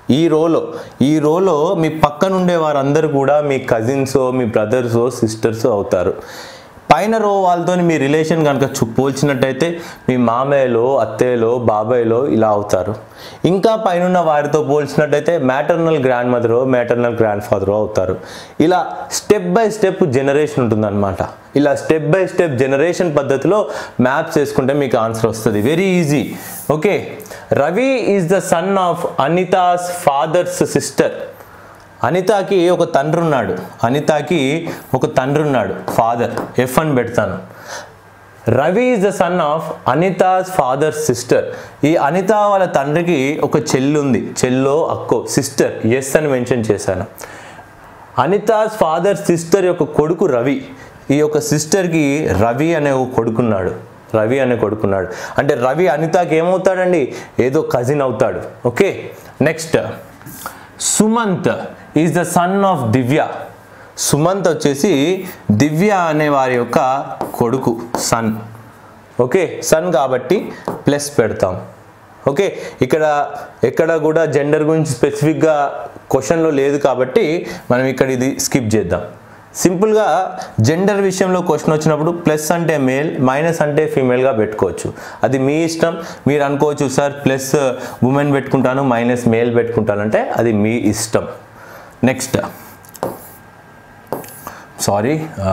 ఈ రోలో ఈ రోలో మీ పక్కన ఉండే వారందరూ కూడా మీ కజిన్స్ మీ బ్రదర్స్ సిస్టర్స్ అవుతారు పైన రో వాళ్ళతో మీ రిలేషన్ కనుక చు పోల్చినట్టయితే మీ మామయ్యలో అత్తయ్యలో బాబాయ్లో ఇలా అవుతారు ఇంకా పైన వారితో పోల్చినట్టయితే maternal grandmother maternal grandfather అవుతారు ఇలా స్టెప్ బై స్టెప్ జనరేషన్ ఉంటుందన్నమాట ఇలా స్టెప్ బై స్టెప్ జనరేషన్ పద్ధతిలో మ్యాప్స్ వేసుకుంటే మీకు ఆన్సర్ వస్తుంది very easy okay Ravi is the son of Anita's father's sister అనితాకి ఒక తండ్రి ఉన్నాడు అనితాకి ఒక తండ్రి ఉన్నాడు ఫాదర్ ఎఫ్ అని పెడతాను Ravi is the son of Anita's father sister ఈ అనిత వాళ్ళ తండ్రికి ఒక చెల్లి ఉంది చెల్లో అక్కో సిస్టర్ ఎస్ అని మెన్షన్ చేశాను అనితాస్ ఫాదర్ సిస్టర్ యొక్క కొడుకు రవి ఈ యొక్క సిస్టర్కి రవి అనే ఒక కొడుకున్నాడు రవి అనే కొడుకున్నాడు అంటే రవి అనితాకి ఏమవుతాడండి ఏదో కజిన్ అవుతాడు okay next Sumanth is the son of Divya Sumanth వచ్చేసి దివ్య అనే వారి యొక్క కొడుకు సన్ ఓకే సన్ కాబట్టి ప్లస్ పెడతాం ఓకే ఇక్కడ ఎక్కడ కూడా జెండర్ గురించి స్పెసిఫిక్గా క్వశ్చన్లో లేదు కాబట్టి మనం ఇక్కడ ఇది స్కిప్ చేద్దాం సింపుల్గా జెండర్ విషయంలో క్వశ్చన్ వచ్చినప్పుడు ప్లస్ అంటే మేల్ మైనస్ అంటే ఫీమేల్గా పెట్టుకోవచ్చు అది మీ ఇష్టం మీరు అనుకోవచ్చు సార్ ప్లస్ ఉమెన్ పెట్టుకుంటాను మైనస్ మేల్ పెట్టుకుంటాను అంటే అది మీ ఇష్టం నెక్స్ట్ సారీ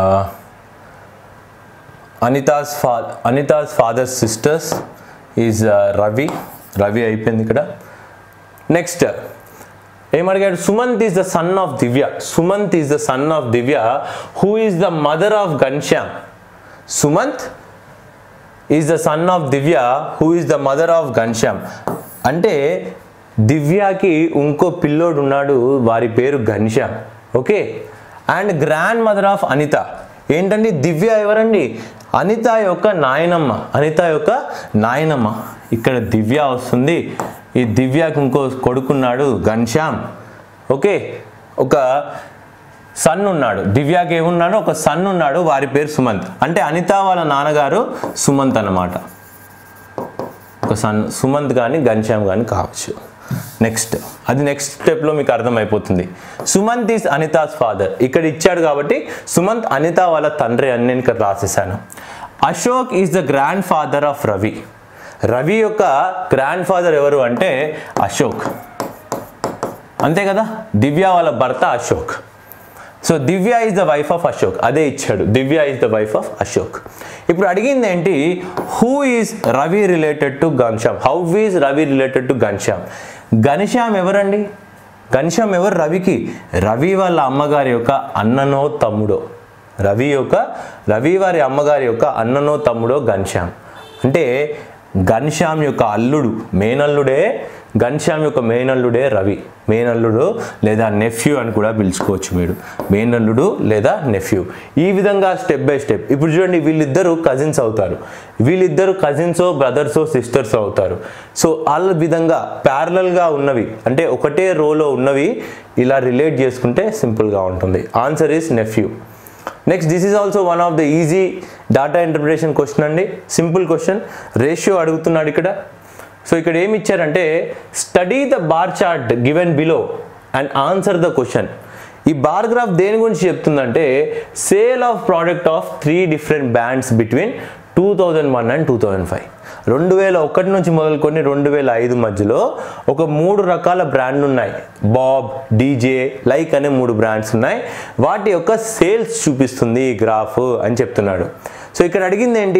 అనితాస్ ఫా Anita's father sisters is Ravi Ravi అయిపోయింది ఇక్కడ నెక్స్ట్ ఏమడిగాడు Sumanth is the son of Divya Sumanth is the son of Divya who is the mother of Ghanshyam Sumanth is the son of Divya who is the mother of Ghanshyam అంటే దివ్యకి ఇంకో పిల్లోడు ఉన్నాడు వారి పేరు Ghanshyam okay and grand mother of Anita ఏంటండి దివ్య ఎవరండి అనిత యొక్క నాయనమ్మ అనిత యొక్క నాయనమ్మ ఇక్కడ దివ్య వస్తుంది ఈ దివ్యకి ఇంకో కొడుకున్నాడు ఘన్శ్యామ్ ఓకే ఒక సన్ ఉన్నాడు దివ్యాకి ఏమున్నాడు ఒక సన్ ఉన్నాడు వారి పేరు సుమంత్ అంటే అనిత వాళ్ళ నాన్నగారు సుమంత్ అన్నమాట ఒక సన్ సుమంత్ కానీ ఘన్శ్యామ్ కానీ కావచ్చు నెక్స్ట్ అది నెక్స్ట్ స్టెప్లో మీకు అర్థమైపోతుంది సుమంత్ ఈస్ అనితాస్ ఫాదర్ ఇక్కడ ఇచ్చాడు కాబట్టి సుమంత్ అనిత వాళ్ళ తండ్రి అని నేను ఇక్కడ రాసేసాను Ashok is the grandfather of Ravi Ravi యొక్క గ్రాండ్ ఫాదర్ ఎవరు అంటే అశోక్ అంతే కదా దివ్య వాళ్ళ భర్త Ashok so Divya is the wife of Ashok అదే ఇచ్చాడు Divya is the wife of Ashok ఇప్పుడు అడిగింది ఏంటి who is Ravi related to Ghanshyam how is Ravi related to Ghanshyam Ghanshyam ఎవరండి ఘన్శ్యామ్ ఎవరు రవికి రవి వాళ్ళ అమ్మగారి యొక్క అన్ననో తమ్ముడో రవి యొక్క రవి వారి అమ్మగారి యొక్క అన్ననో తమ్ముడో ఘన్శ్యామ్ అంటే ఘన్శ్యామ్ యొక్క అల్లుడు మేనల్లుడే ఘన్శ్యామ్ యొక్క మేనల్లుడే రవి మేనల్లుడు లేదా నెఫ్యూ అని కూడా పిలుచుకోవచ్చు మీరు మేనల్లుడు లేదా నెఫ్యూ ఈ విధంగా స్టెప్ బై స్టెప్ ఇప్పుడు చూడండి వీళ్ళిద్దరు కజిన్స్ అవుతారు వీళ్ళిద్దరు కజిన్సో బ్రదర్సో సిస్టర్స్ అవుతారు సో వాళ్ళ విధంగా ప్యారలల్గా ఉన్నవి అంటే ఒకటే రోలో ఉన్నవి ఇలా రిలేట్ చేసుకుంటే సింపుల్గా ఉంటుంది answer is nephew next this is also one of the easy data interpretation question అండి సింపుల్ క్వశ్చన్ రేషియో అడుగుతున్నాడు ఇక్కడ సో ఇక్కడ ఏమి ఇచ్చారంటే study the bar chart given below and answer the question ఈ బార్ గ్రాఫ్ దేని గురించి చెప్తుందంటే sale of product of three different brands between two thousand one and two thousand five రెండు వేల ఒకటి నుంచి మొదలుకొని రెండు వేల ఐదు మధ్యలో ఒక మూడు రకాల బ్రాండ్లు ఉన్నాయి బాబ్ డీజే లైక్ అనే మూడు బ్రాండ్స్ ఉన్నాయి వాటి యొక్క సేల్స్ చూపిస్తుంది ఈ గ్రాఫ్ అని చెప్తున్నాడు సో ఇక్కడ అడిగింది ఏంటి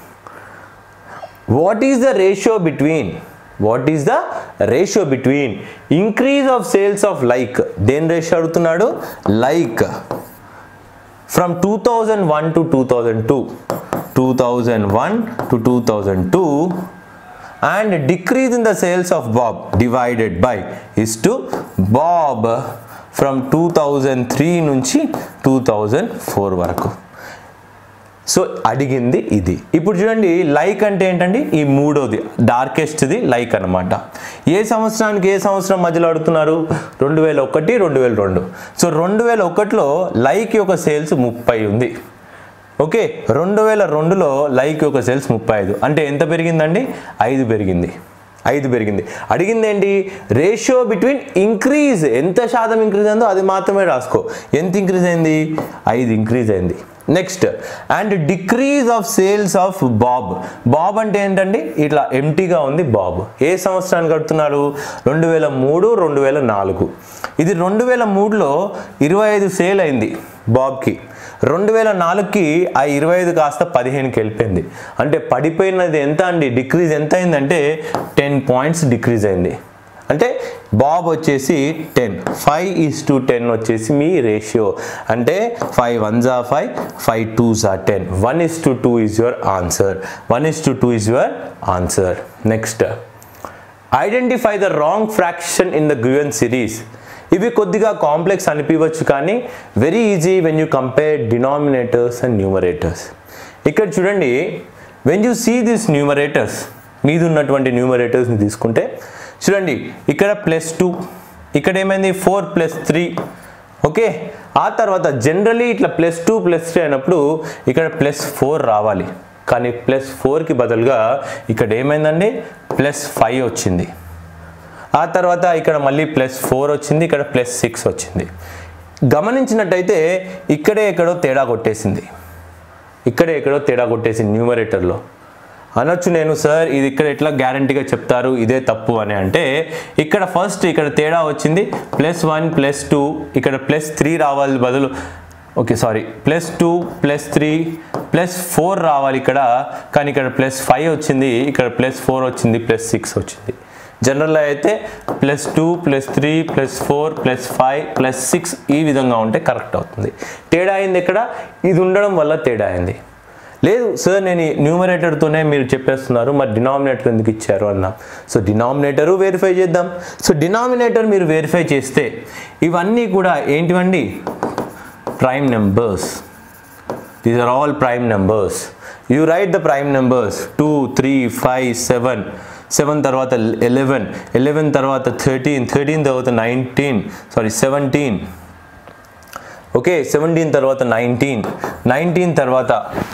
what is the ratio between what is the ratio between increase of sales of like దేని రేషియో అడుగుతున్నాడు like from two thousand one to two thousand two two thousand one to two thousand two and decrease in the sales of Bob divided by is to Bob from two thousand three నుంచి టూ థౌజండ్ ఫోర్ వరకు సో అడిగింది ఇది ఇప్పుడు చూడండి లైక్ అంటే ఏంటండి ఈ మూడోది డార్కెస్ట్ది లైక్ అనమాట ఏ సంవత్సరానికి ఏ సంవత్సరం మధ్యలో అడుగుతున్నారు రెండు వేల ఒకటి రెండు వేల రెండు సో రెండు వేల ఒకటిలో లైక్ యొక్క సేల్స్ ముప్పై ఉంది ఓకే రెండు వేల రెండులో లైక్ యొక్క సేల్స్ ముప్పై ఐదు అంటే ఎంత పెరిగిందండి ఐదు పెరిగింది ఐదు పెరిగింది అడిగింది ఏంటి రేషియో బిట్వీన్ ఇంక్రీజ్ ఎంత శాతం ఇంక్రీజ్ అయిందో అది మాత్రమే రాసుకో ఎంత ఇంక్రీజ్ అయింది ఐదు ఇంక్రీజ్ అయింది next and decrease of sales of Bob Bob అంటే ఏంటండి ఇట్లా ఎంటీగా ఉంది బాబ్ ఏ సంవత్సరానికి కడుతున్నారు రెండు వేల మూడు రెండు వేల నాలుగు ఇది రెండు వేల మూడులో ఇరవై ఐదు సేల్ అయింది బాబ్కి రెండు వేల నాలుగుకి ఆ ఇరవై ఐదు కాస్త పదిహేనుకి వెళ్ళిపోయింది అంటే పడిపోయినది ఎంత అండి డిక్రీజ్ ఎంత అయిందంటే టెన్ పాయింట్స్ డిక్రీజ్ అయింది అంటే బాబ్ వచ్చేసి ten five is to ten వచ్చేసి మీ రేషియో అంటే ఫైవ్ వన్ జా ఫైవ్ ఫైవ్ టూ జా ten one is to two is your answer one is to two is your answer next identify the wrong fraction in the given series ఇవి కొద్దిగా కాంప్లెక్స్ అనిపించవచ్చు కానీ very easy when you compare denominators and numerators ఇక్కడ చూడండి when you see this numerators మీద ఉన్నటువంటి న్యూమరేటర్స్ని తీసుకుంటే చూడండి ఇక్కడ ప్లస్ టూ ఇక్కడ ఏమైంది ఫోర్ ప్లస్ త్రీ ఓకే ఆ తర్వాత జనరలీ ఇట్లా ప్లస్ టూ ప్లస్ త్రీ అయినప్పుడు ఇక్కడ ప్లస్ ఫోర్ రావాలి కానీ ప్లస్ ఫోర్కి బదులుగా ఇక్కడ ఏమైందండి ప్లస్ ఫైవ్ వచ్చింది ఆ తర్వాత ఇక్కడ మళ్ళీ ప్లస్ ఫోర్ వచ్చింది ఇక్కడ ప్లస్ సిక్స్ వచ్చింది గమనించినట్టయితే ఇక్కడే ఎక్కడో తేడా కొట్టేసింది ఇక్కడే ఎక్కడో తేడా కొట్టేసింది న్యూమరేటర్లో అనొచ్చు నేను సార్ ఇది ఇక్కడ ఎట్లా గ్యారంటీగా చెప్తారు ఇదే తప్పు అని అంటే ఇక్కడ ఫస్ట్ ఇక్కడ తేడా వచ్చింది ప్లస్ వన్ ప్లస్ టూ ఇక్కడ ప్లస్ త్రీ రావాలి బదులు okay sorry plus two plus three plus four రావాలి ఇక్కడ కానీ ఇక్కడ ప్లస్ ఫైవ్ వచ్చింది ఇక్కడ ప్లస్ ఫోర్ వచ్చింది ప్లస్ సిక్స్ వచ్చింది జనరల్లో అయితే plus two plus three plus four plus five plus six ఈ విధంగా ఉంటే కరెక్ట్ అవుతుంది తేడా అయింది ఇక్కడ ఇది ఉండడం వల్ల తేడా అయింది లేదు సార్ నేను న్యూమరేటర్తోనే మీరు చెప్పేస్తున్నారు మరి డినామినేటర్ ఎందుకు ఇచ్చారు అన్న సో డినామినేటరు వెరిఫై చేద్దాం సో డినామినేటర్ మీరు వెరిఫై చేస్తే ఇవన్నీ కూడా ఏంటివండి prime numbers these are all prime numbers you write the prime numbers two three five seven seven తర్వాత ఎలెవెన్ ఎలెవెన్ తర్వాత థర్టీన్ థర్టీన్ తర్వాత nineteen sorry seventeen okay seventeen తర్వాత నైన్టీన్ నైన్టీన్ తర్వాత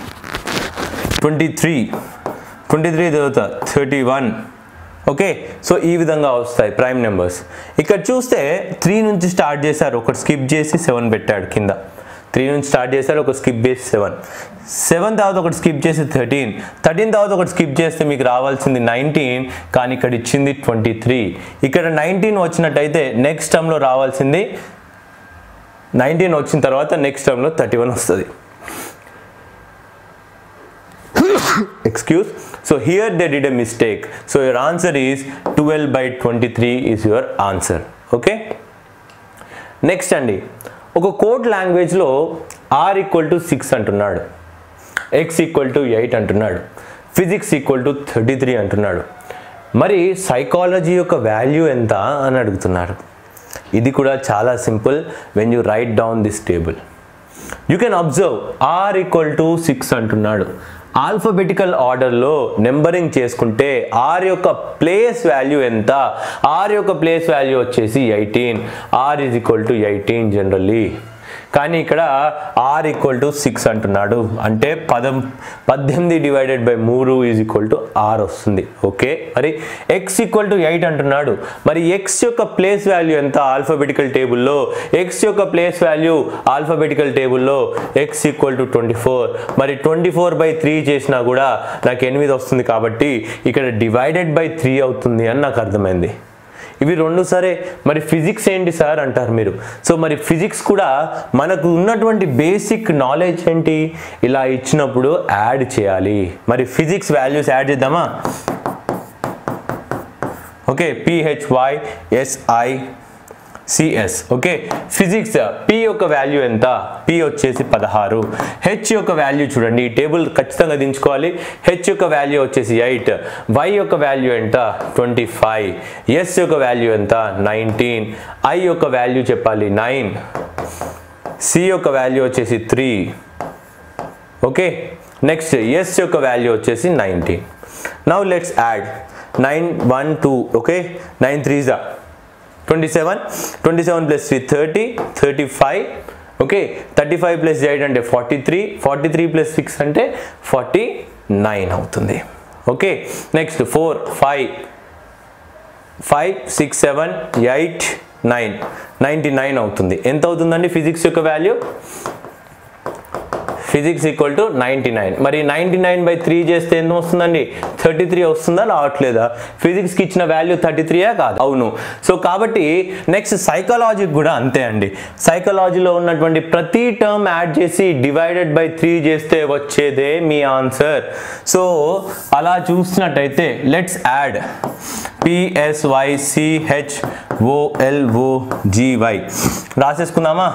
ట్వంటీ త్రీ ట్వంటీ త్రీ తర్వాత థర్టీ వన్ ఓకే సో ఈ విధంగా వస్తాయి ప్రైమ్ నెంబర్స్ ఇక్కడ చూస్తే త్రీ నుంచి స్టార్ట్ చేశారు ఒకటి స్కిప్ చేసి సెవెన్ పెట్టాడు కింద త్రీ నుంచి స్టార్ట్ చేశారు ఒక స్కిప్ చేసి సెవెన్ సెవెన్ తర్వాత ఒకటి స్కిప్ చేసి థర్టీన్ థర్టీన్ తర్వాత ఒకటి స్కిప్ చేస్తే మీకు రావాల్సింది నైన్టీన్ కానీ ఇక్కడ ఇచ్చింది ట్వంటీ త్రీ ఇక్కడ నైన్టీన్ వచ్చినట్టయితే నెక్స్ట్ టర్మ్లో రావాల్సింది నైన్టీన్ వచ్చిన తర్వాత నెక్స్ట్ టర్మ్లో థర్టీ వన్ వస్తుంది excuse so here they did a mistake so your answer is 12 by 23 is your answer okay next అండి ఒక కోడ్ లాంగ్వేజ్లో ఆర్ ఈక్వల్ టు సిక్స్ అంటున్నాడు ఎక్స్ ఈక్వల్ టు ఎయిట్ అంటున్నాడు physics equal to thirty three అంటున్నాడు మరి సైకాలజీ యొక్క వాల్యూ ఎంత అని అడుగుతున్నాడు ఇది కూడా చాలా simple when you write down this table you can observe R equal to six అంటున్నాడు ఆల్ఫబెటికల్ ఆర్డర్లో నెంబరింగ్ చేసుకుంటే ఆర్ యొక్క ప్లేస్ వాల్యూ ఎంత ఆర్ యొక్క ప్లేస్ వాల్యూ వచ్చేసి eighteen R is equal to eighteen generally కానీ ఇక్కడ ఆర్ ఈక్వల్ టు సిక్స్ అంటున్నాడు అంటే పదం పద్దెనిమిది డివైడెడ్ బై మూడు ఈజ్ ఈక్వల్ టు ఆర్ వస్తుంది ఓకే మరి ఎక్స్ ఈక్వల్ టు ఎయిట్ అంటున్నాడు మరి ఎక్స్ యొక్క ప్లేస్ వాల్యూ ఎంత ఆల్ఫాబెటికల్ టేబుల్లో ఎక్స్ యొక్క ప్లేస్ వాల్యూ ఆల్ఫాబెటికల్ టేబుల్లో X equal to twenty four మరి ట్వంటీ ఫోర్ బై త్రీ చేసినా కూడా నాకు ఎనిమిది వస్తుంది కాబట్టి ఇక్కడ డివైడెడ్ బై త్రీ అవుతుంది అని నాకు అర్థమైంది ఇవి రెండు సరే మరి ఫిజిక్స్ ఏంటి సార్ అంటారు మీరు సో మరి ఫిజిక్స్ కూడా మనకు ఉన్నటువంటి బేసిక్ నాలెడ్జ్ ఏంటి ఇలా ఇచ్చినప్పుడు యాడ్ చేయాలి మరి ఫిజిక్స్ వాల్యూస్ యాడ్ చేద్దామా okay P H Y S I C S okay physics P యొక్క వాల్యూ ఎంత పి వచ్చేసి పదహారు హెచ్ యొక్క వాల్యూ చూడండి ఈ టేబుల్ ఖచ్చితంగా దించుకోవాలి హెచ్ యొక్క వాల్యూ వచ్చేసి ఎయిట్ వై యొక్క వాల్యూ ఎంత ట్వంటీ ఫైవ్ ఎస్ యొక్క వాల్యూ ఎంత నైన్టీన్ ఐ యొక్క వాల్యూ చెప్పాలి నైన్ సి యొక్క వాల్యూ వచ్చేసి త్రీ ఓకే నెక్స్ట్ ఎస్ యొక్క వాల్యూ వచ్చేసి nineteen now let's add nine one two okay nine three జా twenty seven twenty seven plus three thirty thirty five okay thirty five plus eight అంటే forty three forty three plus six అంటే ఫార్టీ నైన్ అవుతుంది okay next four five five six seven eight nine ninety nine అవుతుంది ఎంత అవుతుందండి ఫిజిక్స్ యొక్క value physics equal to ninety nine మరి నైంటీ నైన్ బై త్రీ చేస్తే ఎంత వస్తుందండి థర్టీ త్రీ వస్తుందా రావట్లేదా ఫిజిక్స్కి ఇచ్చిన వాల్యూ థర్టీ త్రీయా కాదు అవును సో కాబట్టి నెక్స్ట్ సైకాలజీకి కూడా అంతే అండి సైకాలజీలో ఉన్నటువంటి ప్రతి టర్మ్ యాడ్ చేసి డివైడెడ్ బై త్రీ చేస్తే వచ్చేదే మీ ఆన్సర్ సో అలా చూసినట్టయితే లెట్స్ యాడ్ పిఎస్వైసిహెచ్ ఓఎల్ఓజివై రాసేసుకుందామా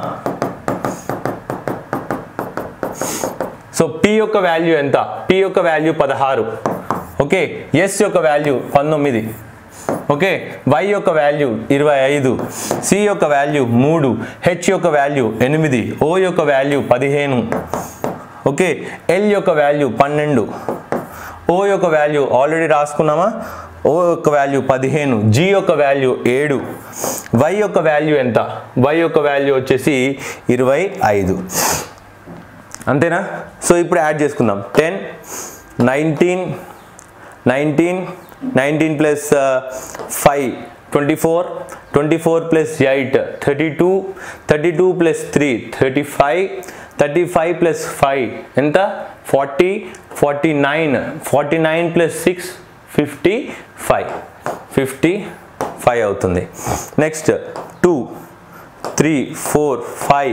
సో పి యొక్క వాల్యూ ఎంత పి యొక్క వాల్యూ పదహారు ఓకే ఎస్ యొక్క వాల్యూ పంతొమ్మిది ఓకే వై యొక్క వాల్యూ ఇరవై ఐదు సి యొక్క వాల్యూ మూడు హెచ్ యొక్క వాల్యూ ఎనిమిది ఓ యొక్క వాల్యూ పదిహేను ఓకే ఎల్ యొక్క వాల్యూ పన్నెండు ఓ యొక్క వాల్యూ ఆల్రెడీ రాసుకున్నామా ఓ యొక్క వాల్యూ పదిహేను జి యొక్క వాల్యూ ఏడు వై యొక్క వాల్యూ ఎంత వై యొక్క వాల్యూ వచ్చేసి ఇరవై ఐదు అంతేనా సో ఇప్పుడు యాడ్ చేసుకుందాం ten nineteen nineteen nineteen plus five twenty four twenty four plus eight thirty two thirty two plus three thirty five thirty five plus five ఎంత forty forty nine forty nine plus six fifty five fifty five అవుతుంది next two three four five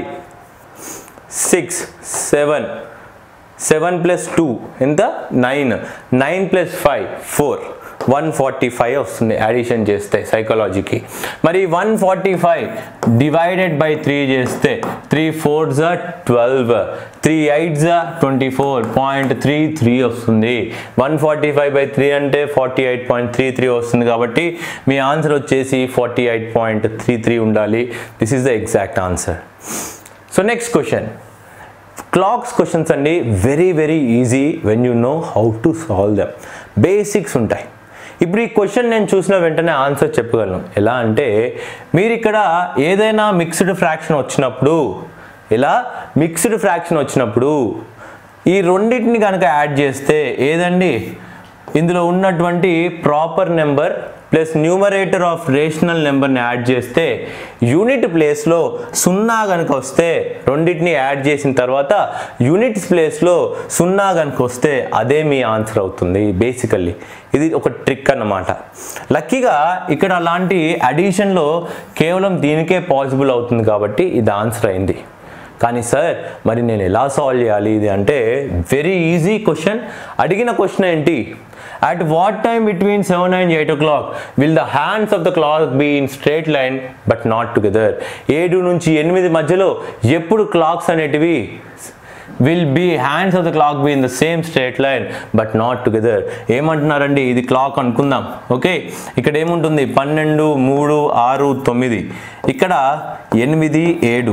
six seven seven plus two ఎంత nine nine plus five four one forty five వస్తుంది అడిషన్ చేస్తే సైకాలజీకి మరి one forty five divided by three చేస్తే త్రీ ఫోర్ జా ట్వెల్వ్ త్రీ ఎయిట్ జా twenty four point three three వస్తుంది one forty five by three అంటే forty eight point three three వస్తుంది కాబట్టి మీ ఆన్సర్ వచ్చేసి forty eight point three three ఉండాలి this is the exact answer so next question clocks questions అండి very very easy when you know how to solve them basics ఉంటాయి ఇప్పుడు ఈ క్వశ్చన్ నేను చూసిన వెంటనే ఆన్సర్ చెప్పగలను ఎలా అంటే మీరు ఇక్కడ ఏదైనా మిక్స్డ్ ఫ్రాక్షన్ వచ్చినప్పుడు ఇలా మిక్స్డ్ ఫ్రాక్షన్ వచ్చినప్పుడు ఈ రెండింటిని కనుక యాడ్ చేస్తే ఏదండి ఇందులో ఉన్నటువంటి proper number plus numerator of rational నెంబర్ని యాడ్ చేస్తే యూనిట్ ప్లేస్లో సున్నా కనుక వస్తే రెండింటిని యాడ్ చేసిన తర్వాత యూనిట్స్ ప్లేస్లో సున్నా కనుక వస్తే అదే మీ ఆన్సర్ అవుతుంది బేసికల్లీ ఇది ఒక ట్రిక్ అన్నమాట లక్కీగా ఇక్కడ అలాంటి అడిషన్లో కేవలం దీనికే పాసిబుల్ అవుతుంది కాబట్టి ఇది ఆన్సర్ అయింది కానీ సార్ మరి నేను ఎలా సాల్వ్ చేయాలి ఇది అంటే వెరీ ఈజీ క్వశ్చన్ అడిగిన క్వశ్చన్ ఏంటి at what time between seven and eight o'clock will the hands of the clock be in straight line but not together ఏడు నుంచి ఎనిమిది మధ్యలో ఎప్పుడు క్లాక్స్ అనేటివి will be hands of the clock be in the same straight line but not together ఏమంటున్నారండి ఇది క్లాక్ అనుకుందాం ఓకే ఇక్కడ ఏముంటుంది పన్నెండు మూడు ఆరు తొమ్మిది ఇక్కడ ఎనిమిది ఏడు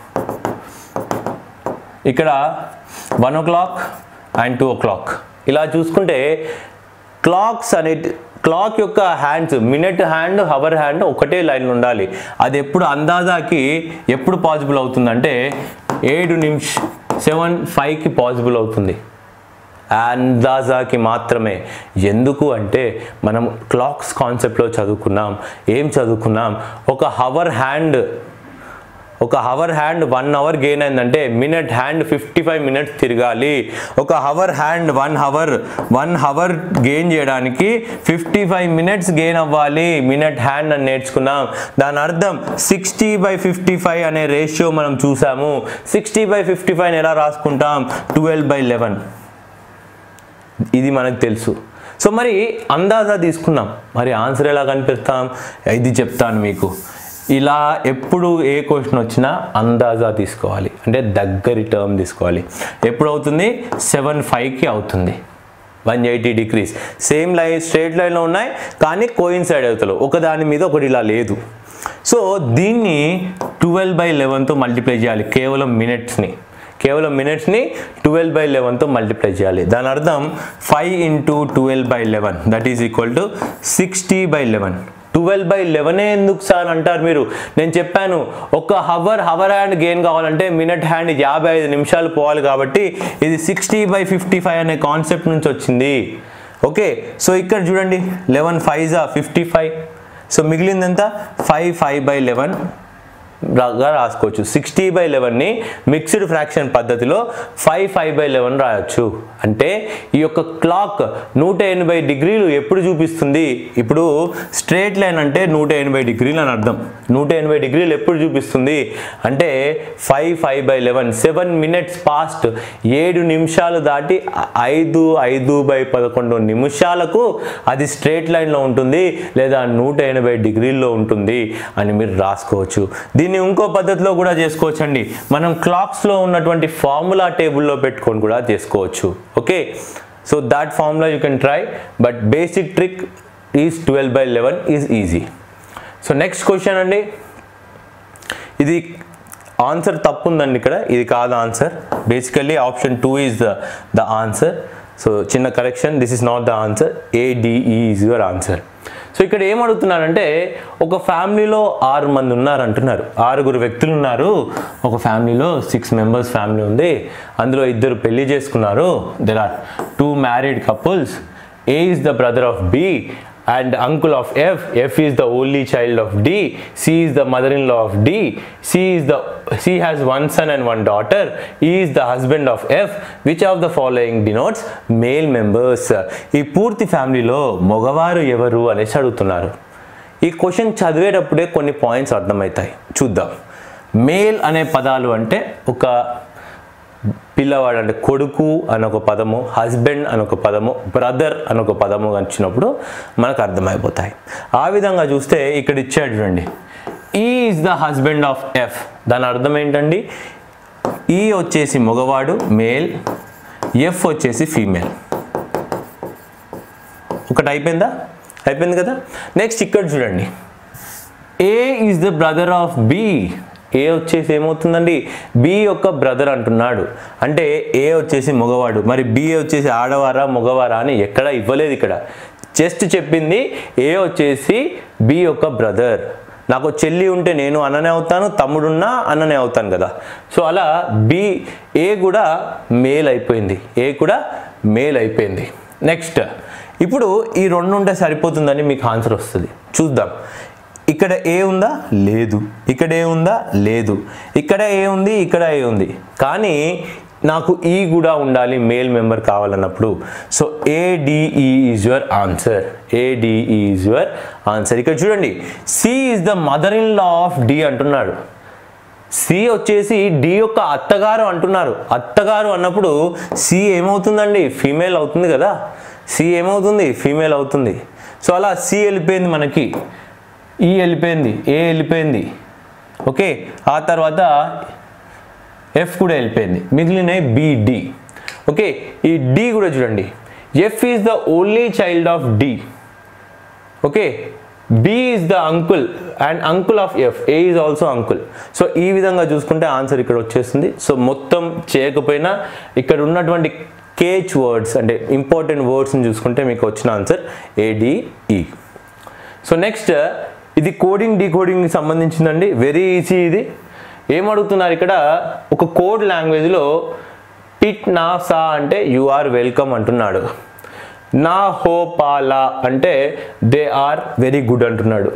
ఇక్కడ one o'clock and two o'clock ఇలా చూసుకుంటే క్లాక్స్ అనే క్లాక్ యొక్క hands minute hand hour hand ఒకటే లైన్ ఉండాలి అది ఎప్పుడు అందాజాకి ఎప్పుడు పాసిబుల్ అవుతుందంటే ఏడు నిమిష సెవెన్ ఫైవ్కి పాసిబుల్ అవుతుంది అందాజాకి మాత్రమే ఎందుకు అంటే మనం క్లాక్స్ కాన్సెప్ట్లో చదువుకున్నాం ఏం చదువుకున్నాం ఒక హవర్ హ్యాండ్ ఒక hour hand one hour gain అయిందంటే minute hand fifty five minutes తిరగాలి ఒక hour hand one hour one hour gain చేయడానికి ఫిఫ్టీ ఫైవ్ మినిట్స్ గెయిన్ అవ్వాలి మినిట్ హ్యాండ్ అని నేర్చుకున్నాం దాని అర్థం సిక్స్టీ బై ఫిఫ్టీ ఫైవ్ అనే రేషియో మనం చూసాము సిక్స్టీ బై ఫిఫ్టీ ఫైవ్ ఎలా రాసుకుంటాం ట్వెల్వ్ బై లెవెన్ ఇది మనకు తెలుసు సో మరి అందాజా తీసుకున్నాం మరి ఆన్సర్ ఎలా కనిపిస్తాం ఇది చెప్తాను మీకు ఇలా ఎప్పుడు ఏ క్వశ్చన్ వచ్చినా అందాజా తీసుకోవాలి అంటే దగ్గరి టర్మ్ తీసుకోవాలి ఎప్పుడు అవుతుంది సెవెన్ ఫైవ్కి అవుతుంది one eighty degrees same line straight లైన్లో ఉన్నాయి కానీ కోయిన్సైడ్ అవుతలు ఒక దాని మీద ఒకటి ఇలా లేదు సో దీన్ని ట్వెల్వ్ బై లెవెన్తో మల్టిప్లై చేయాలి కేవలం మినిట్స్ని కేవలం మినిట్స్ని ట్వెల్వ్ బై లెవెన్తో మల్టిప్లై చేయాలి దాని అర్థం five into twelve by eleven that is equal to sixty by eleven twelve by లెవెనే ఎందుకు సార్ అంటారు మీరు నేను చెప్పాను ఒక హవర్ హవర్ హ్యాండ్ గెయిన్ కావాలంటే మినిట్ హ్యాండ్ యాభై ఐదు నిమిషాలు పోవాలి కాబట్టి ఇది సిక్స్టీ బై ఫిఫ్టీ ఫైవ్ అనే కాన్సెప్ట్ నుంచి వచ్చింది ఓకే సో ఇక్కడ చూడండి లెవెన్ ఫైవ్ జా ఫిఫ్టీ ఫైవ్ సో మిగిలింది ఎంత ఫైవ్ ఫైవ్ బై లెవెన్ గా రాసుకోవచ్చు సిక్స్టీ బై లెవెన్ని మిక్స్డ్ ఫ్రాక్షన్ పద్ధతిలో ఫైవ్ ఫైవ్ బై లెవెన్ రాయొచ్చు అంటే ఈ యొక్క క్లాక్ నూట ఎనభై డిగ్రీలు ఎప్పుడు చూపిస్తుంది ఇప్పుడు స్ట్రేట్ లైన్ అంటే నూట ఎనభై డిగ్రీలు అని అర్థం నూట ఎనభై డిగ్రీలు ఎప్పుడు చూపిస్తుంది అంటే five five by eleven seven minutes past ఏడు నిమిషాలు దాటి ఐదు ఐదు బై పదకొండు నిమిషాలకు అది స్ట్రేట్ లైన్లో ఉంటుంది లేదా నూట ఎనభై డిగ్రీల్లో ఉంటుంది అని మీరు రాసుకోవచ్చు దీన్ని ఇంకో పద్ధతిలో కూడా చేసుకోవచ్చు అండి మనం క్లాక్స్లో ఉన్నటువంటి ఫార్ములా టేబుల్లో పెట్టుకొని కూడా చేసుకోవచ్చు okay so that formula you can try but basic trick is twelve by eleven is easy so next question అండి ఇది ఆన్సర్ తప్పు ఉందండి ఇక్కడ ఇది కాదు answer basically option two is the the answer so చిన్న correction this is not the answer A D E is your answer so ఇక్కడ ఏం అడుగుతున్నారంటే ఒక ఫ్యామిలీలో ఆరు మంది ఉన్నారు అంటున్నారు ఆరుగురు వ్యక్తులు ఉన్నారు ఒక ఫ్యామిలీలో సిక్స్ మెంబర్స్ ఫ్యామిలీ ఉంది అందులో ఇద్దరు పెళ్లి చేసుకున్నారు there are two married couples A is the brother of B and uncle of F. F is the only child of D. C is the mother-in-law of D. C is the C has one son and one daughter. E is the husband of F. Which of the following denotes male members? ఈ పూర్తి ఫ్యామిలీలో మగవారు ఎవరు అనేసి అడుగుతున్నారు ఈ క్వశ్చన్ చదివేటప్పుడే కొన్ని పాయింట్స్ అర్థమవుతాయి చూద్దాం మేల్ అనే పదాలు అంటే ఒక పిల్లవాడు అంటే కొడుకు అని ఒక పదము హస్బెండ్ అని ఒక పదము బ్రదర్ అని ఒక పదము వచ్చినప్పుడు మనకు అర్థమైపోతాయి ఆ విధంగా చూస్తే ఇక్కడ ఇచ్చాడు చూడండి E is the husband of F దాని అర్థం ఏంటండి ఈ వచ్చేసి మగవాడు మేల్ ఎఫ్ వచ్చేసి ఫీమేల్ ఒకటి అయిపోయిందా అయిపోయింది కదా నెక్స్ట్ ఇక్కడ చూడండి A is the brother of B A వచ్చేసి ఏమవుతుందండి బి యొక్క బ్రదర్ అంటున్నాడు అంటే ఏ వచ్చేసి మగవాడు మరి బి వచ్చేసి ఆడవారా మగవారా అని ఎక్కడ ఇవ్వలేదు ఇక్కడ జస్ట్ చెప్పింది ఏ వచ్చేసి బి యొక్క బ్రదర్ నాకు చెల్లి ఉంటే నేను అన్ననే అవుతాను తమ్ముడున్నా అన్ననే అవుతాను కదా సో అలా బి ఏ కూడా మేల్ అయిపోయింది ఏ కూడా మేల్ అయిపోయింది నెక్స్ట్ ఇప్పుడు ఈ రెండు ఉంటే సరిపోతుందని మీకు ఆన్సర్ వస్తుంది చూద్దాం ఇక్కడ ఏ ఉందా లేదు ఇక్కడ ఏ ఉందా లేదు ఇక్కడ ఏ ఉంది ఇక్కడ ఏ ఉంది కానీ నాకు ఈ కూడా ఉండాలి మేల్ మెంబర్ కావాలన్నప్పుడు so A D E is your answer A D E is your answer ఇక్కడ చూడండి C is the mother in law of D అంటున్నాడు సి వచ్చేసి డి యొక్క అత్తగారు అంటున్నారు అత్తగారు అన్నప్పుడు సి ఏమవుతుందండి ఫీమేల్ అవుతుంది కదా సి ఏమవుతుంది ఫీమేల్ అవుతుంది సో అలా సి వెళ్ళిపోయింది మనకి ఈ వెళ్ళిపోయింది ఏ వెళ్ళిపోయింది ఓకే ఆ తర్వాత ఎఫ్ కూడా వెళ్ళిపోయింది మిగిలినవి బిడి ఓకే ఈ డి కూడా చూడండి F is the only child of D okay B is the uncle and uncle of F A is also uncle so ఈ విధంగా చూసుకుంటే ఆన్సర్ ఇక్కడ వచ్చేస్తుంది సో మొత్తం చేయకపోయినా ఇక్కడ ఉన్నటువంటి కేచ్ వర్డ్స్ అంటే ఇంపార్టెంట్ వర్డ్స్ని చూసుకుంటే మీకు వచ్చిన ఆన్సర్ ఏడిఈ సో నెక్స్ట్ ఇది కోడింగ్ డీకోడింగ్కి సంబంధించిందండి వెరీ ఈజీ ఇది ఏమడుగుతున్నారు ఇక్కడ ఒక కోడ్ లాంగ్వేజ్లో పిట్ నా సా అంటే యు ఆర్ వెల్కమ్ అంటున్నాడు నా హో పాలా అంటే దే ఆర్ వెరీ గుడ్ అంటున్నాడు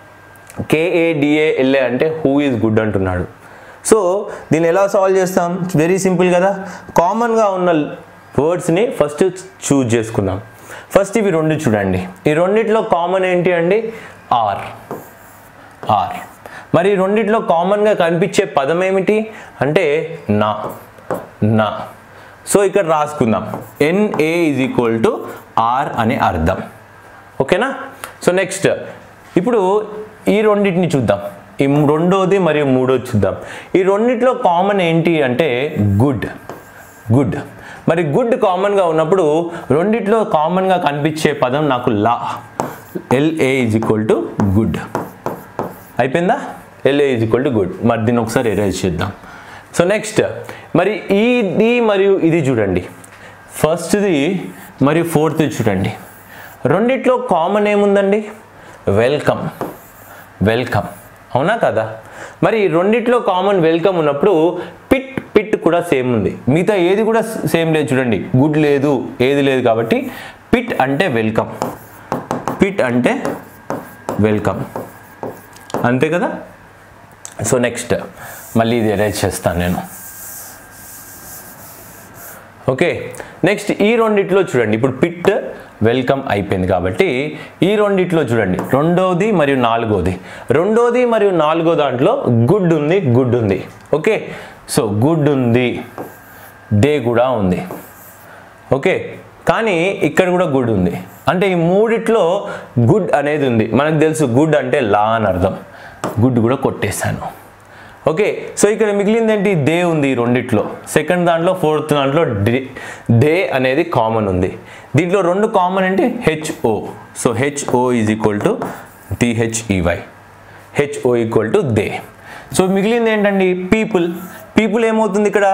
కేఏడిఏఎల్ఏ అంటే హూ ఈజ్ గుడ్ అంటున్నాడు సో దీన్ని ఎలా సాల్వ్ చేస్తాం వెరీ సింపుల్ కదా కామన్గా ఉన్న వర్డ్స్ని ఫస్ట్ చూజ్ చేసుకుందాం ఫస్ట్ ఇవి రెండు చూడండి ఈ రెండిట్లో కామన్ ఏంటి అండి ఆర్ ఆర్ మరి ఈ రెండిట్లో కామన్గా కనిపించే పదం ఏమిటి అంటే నా నా సో ఇక్కడ రాసుకుందాం N A is equal to R అనే అర్థం ఓకేనా సో నెక్స్ట్ ఇప్పుడు ఈ రెండింటిని చూద్దాం ఈ రెండోది మరియు మూడోది చూద్దాం ఈ రెండిట్లో కామన్ ఏంటి అంటే గుడ్ గుడ్ మరి గుడ్ కామన్గా ఉన్నప్పుడు రెండిట్లో కామన్గా కనిపించే పదం నాకు లా L A is equal to good అయిపోయిందా L A is equal to good మరి దీన్ని ఒకసారి ఎరేజ్ చేద్దాం సో నెక్స్ట్ మరి ఇది మరియు ఇది చూడండి ఫస్ట్ది మరియు ఫోర్త్ చూడండి రెండిట్లో కామన్ ఏముందండి వెల్కమ్ వెల్కమ్ అవునా కదా మరి రెండిట్లో కామన్ వెల్కమ్ ఉన్నప్పుడు పిట్ పిట్ కూడా సేమ్ ఉంది మిగతా ఏది కూడా సేమ్ లేదు చూడండి గుడ్ లేదు ఏది లేదు కాబట్టి పిట్ అంటే వెల్కమ్ పిట్ అంటే వెల్కమ్ అంతే కదా సో నెక్స్ట్ మళ్ళీ ఇది అరేంజ్ చేస్తాను నేను ఓకే నెక్స్ట్ ఈ రెండిట్లో చూడండి ఇప్పుడు పిట్ వెల్కమ్ అయిపోయింది కాబట్టి ఈ రెండిట్లో చూడండి రెండోది మరియు నాలుగోది రెండోది మరియు నాలుగో దాంట్లో గుడ్ ఉంది గుడ్ ఉంది ఓకే సో గుడ్ ఉంది డే కూడా ఉంది ఓకే కానీ ఇక్కడ కూడా గుడ్ ఉంది అంటే ఈ మూడిట్లో గుడ్ అనేది ఉంది మనకు తెలుసు గుడ్ అంటే లా అని అర్థం గుడ్ కూడా కొట్టేశాను ఓకే సో ఇక్కడ మిగిలింది ఏంటి డే ఉంది ఈ రెండిట్లో సెకండ్ దాంట్లో ఫోర్త్ దాంట్లో డే డే అనేది కామన్ ఉంది దీంట్లో రెండు కామన్ అంటే H O so H O is equal to D H E Y H O equal to they so మిగిలింది ఏంటండి పీపుల్ పీపుల్ ఏమవుతుంది ఇక్కడ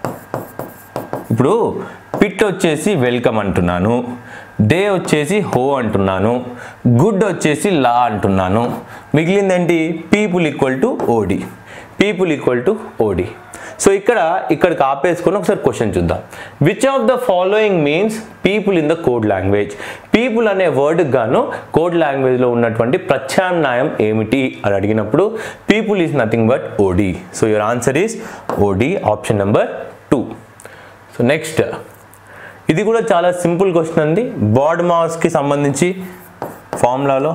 ఇప్పుడు పిట్ వచ్చేసి వెల్కమ్ అంటున్నాను డే వచ్చేసి హో అంటున్నాను గుడ్ వచ్చేసి లా అంటున్నాను మిగిలింది ఏంటి people equal to O D people equal to O D so ఇక్కడ ఇక్కడికి ఆపేసుకొని ఒకసారి క్వశ్చన్ చూద్దాం which of the following means people in the code language people అనే వర్డ్కి గాను కోడ్ లాంగ్వేజ్లో ఉన్నటువంటి ప్రత్యామ్నాయం ఏమిటి అని అడిగినప్పుడు people is nothing but O D so your answer is O D option number two so next ఇది కూడా చాలా సింపుల్ క్వశ్చన్ అండి బాడ్ మాస్కి సంబంధించి ఫార్ములాలో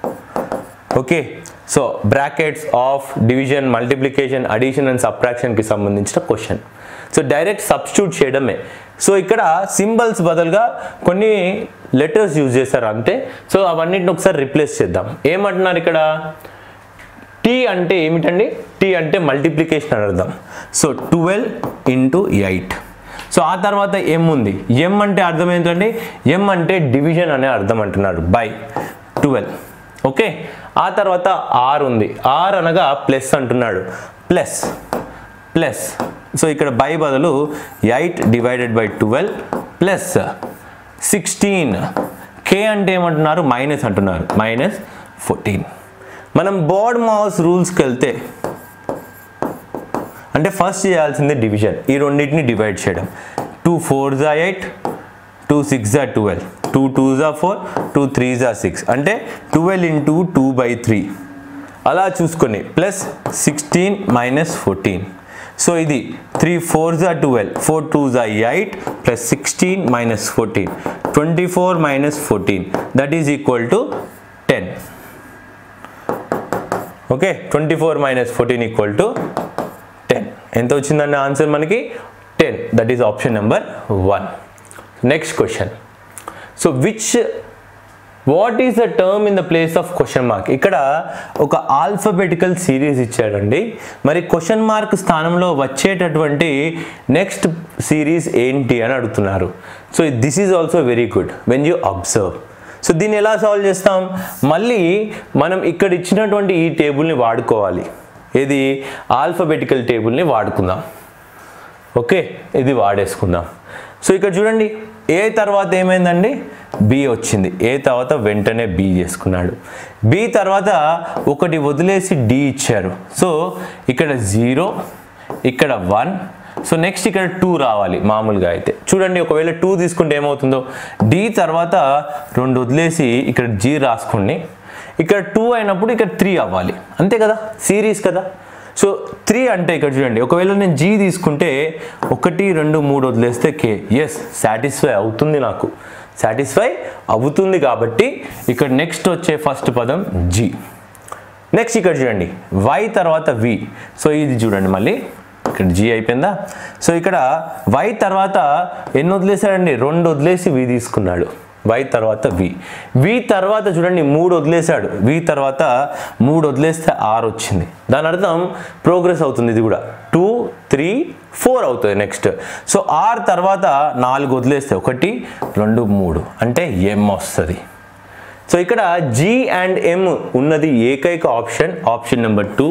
okay so brackets of division multiplication addition and సబ్ట్రాక్షన్కి సంబంధించిన క్వశ్చన్ సో డైరెక్ట్ సబ్స్టిట్యూట్ చేయడమే సో ఇక్కడ సింబల్స్ బదులుగా కొన్ని లెటర్స్ యూజ్ చేశారు అంతే సో అవన్నిటిని ఒకసారి రిప్లేస్ చేద్దాం ఏమంటున్నారు ఇక్కడ టీ అంటే ఏమిటండి టీ అంటే మల్టిప్లికేషన్ అని అర్థం so twelve into eight so ఆ తర్వాత ఎం ఉంది ఎం అంటే అర్థం ఏంటండి ఎం అంటే డివిజన్ అనే అర్థం అంటున్నారు బై ట్వెల్వ్ ఓకే ఆ తర్వాత ఆర్ ఉంది ఆర్ అనగా ప్లస్ అంటున్నాడు ప్లస్ ప్లస్ సో ఇక్కడ బై బదులు eight divided by twelve plus sixteen K అంటే ఏమంటున్నారు మైనస్ అంటున్నారు మైనస్ ఫోర్టీన్ మనం బోర్డ్ మౌస్ రూల్స్కి వెళ్తే అంటే ఫస్ట్ చేయాల్సింది డివిజన్ ఈ రెండింటిని డివైడ్ చేయడం టూ ఫోర్ జా ఎయిట్ టూ సిక్స్ జా ట్వెల్వ్ టూ టూ జా ఫోర్ టూ త్రీ జా సిక్స్ అంటే twelve into two by three అలా చూసుకొని plus sixteen minus fourteen so ఇది త్రీ ఫోర్ జా ట్వెల్వ్ ఫోర్ టూ జా eight plus sixteen minus fourteen twenty four minus fourteen that is equal to ten okay twenty four minus fourteen equal to ten ఎంత వచ్చిందండి ఆన్సర్ మనకి ten that is option number one next question so which what is the term in the place of question mark ఇక్కడ ఒక ఆల్ఫబెటికల్ సిరీస్ ఇచ్చాడండి మరి క్వశ్చన్ మార్క్ స్థానంలో వచ్చేటటువంటి నెక్స్ట్ సిరీస్ ఏంటి అని అడుగుతున్నారు so this is also very good when you observe so దీన్ని ఎలా సాల్వ్ చేస్తాం మళ్ళీ మనం ఇక్కడ ఇచ్చినటువంటి ఈ టేబుల్ని వాడుకోవాలి ఏది ఆల్ఫబెటికల్ టేబుల్ని వాడుకుందాం ఓకే ఇది వాడేసుకుందాం సో ఇక్కడ చూడండి ఏ తర్వాత ఏమైందండి బి వచ్చింది ఏ తర్వాత వెంటనే బి చేసుకున్నాడు బి తర్వాత ఒకటి వదిలేసి డి ఇచ్చారు సో ఇక్కడ జీరో ఇక్కడ వన్ సో నెక్స్ట్ ఇక్కడ టూ రావాలి మామూలుగా అయితే చూడండి ఒకవేళ టూ తీసుకుంటే ఏమవుతుందో డి తర్వాత రెండు వదిలేసి ఇక్కడ జీ రాసుకోండి ఇక్కడ టూ అయినప్పుడు ఇక్కడ త్రీ అవ్వాలి అంతే కదా సిరీస్ కదా సో త్రీ అంటే ఇక్కడ చూడండి ఒకవేళ నేను జీ తీసుకుంటే ఒకటి రెండు మూడు వదిలేస్తే కే ఎస్ సాటిస్ఫై అవుతుంది నాకు సాటిస్ఫై అవుతుంది కాబట్టి ఇక్కడ నెక్స్ట్ వచ్చే ఫస్ట్ పదం జీ నెక్స్ట్ ఇక్కడ చూడండి వై తర్వాత వి సో ఇది చూడండి మళ్ళీ ఇక్కడ జీ అయిపోయిందా సో ఇక్కడ వై తర్వాత ఎన్ని వదిలేశాడండి రెండు వదిలేసి వి తీసుకున్నాడు వై తర్వాత వి వి తర్వాత చూడండి మూడు వదిలేశాడు వి తర్వాత మూడు వదిలేస్తే ఆరు వచ్చింది దాని అర్థం ప్రోగ్రెస్ అవుతుంది ఇది కూడా టూ త్రీ ఫోర్ అవుతుంది నెక్స్ట్ సో ఆర్ తర్వాత నాలుగు వదిలేస్తే ఒకటి రెండు మూడు అంటే ఎం వస్తుంది సో ఇక్కడ జీ అండ్ ఎం ఉన్నది ఏకైక option option number two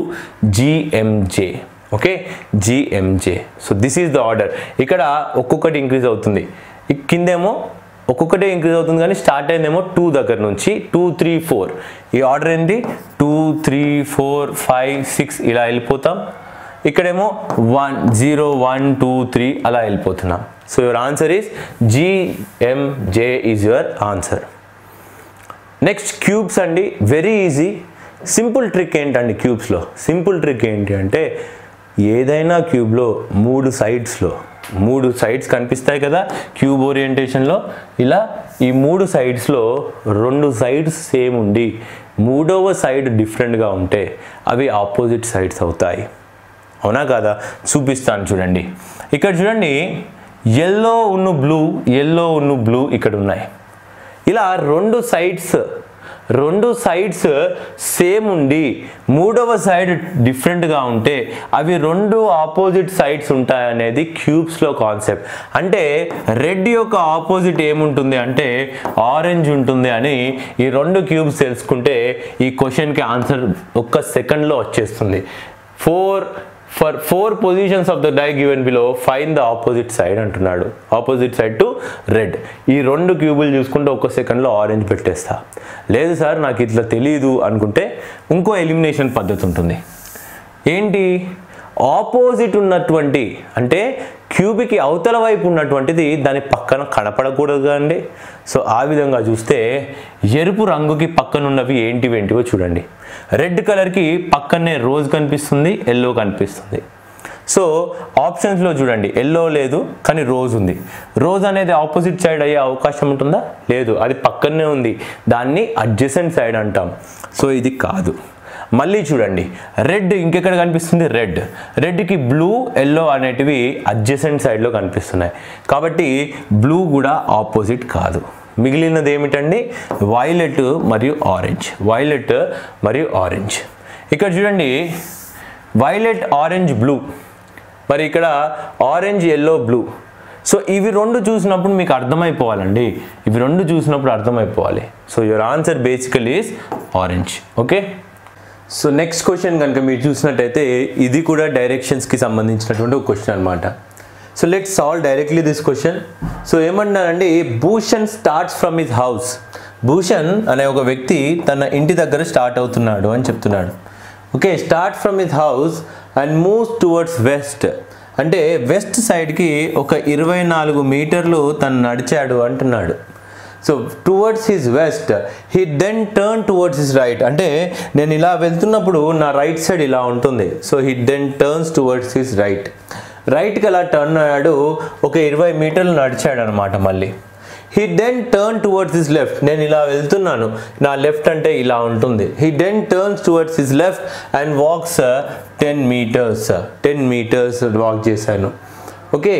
GMJ okay GMJ so this is the order ఇక్కడ ఒక్కొక్కటి ఇంక్రీజ్ అవుతుంది ఈ కిందేమో ఒక్కొక్కటే ఇంక్రీజ్ అవుతుంది కానీ స్టార్ట్ అయిందేమో టూ దగ్గర నుంచి టూ త్రీ ఫోర్ ఈ ఆర్డర్ ఏంటి two three four five six ఇలా వెళ్ళిపోతాం ఇక్కడేమో one zero one two three అలా వెళ్ళిపోతున్నాం so your answer is GMJ is your answer next cubes అండి వెరీ ఈజీ సింపుల్ ట్రిక్ ఏంటండి క్యూబ్స్లో సింపుల్ ట్రిక్ ఏంటి అంటే ఏదైనా క్యూబ్లో మూడు సైడ్స్లో మూడు సైడ్స్ కనిపిస్తాయి కదా క్యూబ్ ఓరియంటేషన్లో ఇలా ఈ మూడు సైడ్స్లో రెండు సైడ్స్ సేమ్ ఉండి మూడవ సైడ్ డిఫరెంట్గా ఉంటే అవి ఆపోజిట్ సైడ్స్ అవుతాయి అవునా కాదా చూపిస్తాను చూడండి ఇక్కడ చూడండి ఎల్లో ఉన్న బ్లూ ఎల్లో ఉన్న బ్లూ ఇక్కడ ఉన్నాయి ఇలా రెండు సైడ్స్ రెండు సైడ్స్ సేమ్ ఉండి మూడవ సైడ్ డిఫరెంట్గా ఉంటే అవి రెండు ఆపోజిట్ సైడ్స్ ఉంటాయనేది క్యూబ్స్లో కాన్సెప్ట్ అంటే రెడ్ యొక్క ఆపోజిట్ ఏముంటుంది అంటే ఆరెంజ్ ఉంటుంది అని ఈ రెండు క్యూబ్స్ తెలుసుకుంటే ఈ క్వశ్చన్కి ఆన్సర్ ఒక్క సెకండ్లో వచ్చేస్తుంది four for four positions of the die given below find the opposite side అంటున్నాడు ఆపోజిట్ సైడ్ టు రెడ్ ఈ రెండు క్యూబులు చూసుకుంటే ఒక్క సెకండ్లో ఆరెంజ్ పెట్టేస్తా లేదు సార్ నాకు ఇట్లా తెలియదు అనుకుంటే ఇంకో ఎలిమినేషన్ పద్ధతి ఉంటుంది ఏంటి ఆపోజిట్ ఉన్నటువంటి అంటే క్యూబికి అవతల వైపు ఉన్నటువంటిది దాని పక్కన కనపడకూడదు కదండి సో ఆ విధంగా చూస్తే ఎరుపు రంగుకి పక్కన ఉన్నవి ఏంటివి ఏంటివో చూడండి రెడ్ కలర్కి పక్కనే రోజ్ కనిపిస్తుంది ఎల్లో కనిపిస్తుంది సో ఆప్షన్స్లో చూడండి ఎల్లో లేదు కానీ రోజ్ ఉంది రోజ్ అనేది ఆపోజిట్ సైడ్ అయ్యే అవకాశం ఉంటుందా లేదు అది పక్కనే ఉంది దాన్ని అడ్జసెంట్ సైడ్ అంటాం సో ఇది కాదు మళ్ళీ చూడండి రెడ్ ఇంకెక్కడ కనిపిస్తుంది రెడ్ రెడ్కి బ్లూ ఎల్లో అనేటివి అడ్జసెంట్ సైడ్లో కనిపిస్తున్నాయి కాబట్టి బ్లూ కూడా ఆపోజిట్ కాదు మిగిలినది ఏమిటండి వైలెట్ మరియు ఆరెంజ్ వైలెట్ మరియు ఆరెంజ్ ఇక్కడ చూడండి వైలెట్ ఆరెంజ్ బ్లూ మరి ఇక్కడ ఆరెంజ్ ఎల్లో బ్లూ సో ఇవి రెండు చూసినప్పుడు మీకు అర్థమైపోవాలండి ఇవి రెండు చూసినప్పుడు అర్థమైపోవాలి so your answer basically is orange okay so next question కనుక మీరు చూసినట్టయితే ఇది కూడా డైరెక్షన్స్కి సంబంధించినటువంటి ఒక క్వశ్చన్ అనమాట so let solve directly this question so ఏమంటున్నారండి Bhushan starts from his house Bhushan అనే ఒక వ్యక్తి తన ఇంటి దగ్గర స్టార్ట్ అవుతున్నాడు అని చెప్తున్నాడు okay start from his house and moves towards west అంటే వెస్ట్ సైడ్కి ఒక ఇరవై నాలుగు మీటర్లు తను నడిచాడు అంటున్నాడు so towards his west he then turn towards his right అంటే నేను ఇలా వెళ్తున్నప్పుడు నా రైట్ సైడ్ ఇలా ఉంటుంది so he then turns towards his right రైట్కి అలా టర్న్ అయ్యాడు ఒక ఇరవై మీటర్లు నడిచాడు అనమాట మళ్ళీ he then turn towards his left నేను ఇలా వెళ్తున్నాను నా లెఫ్ట్ అంటే ఇలా ఉంటుంది he then turns towards his left and walks ten metres ten metres walk చేశాను okay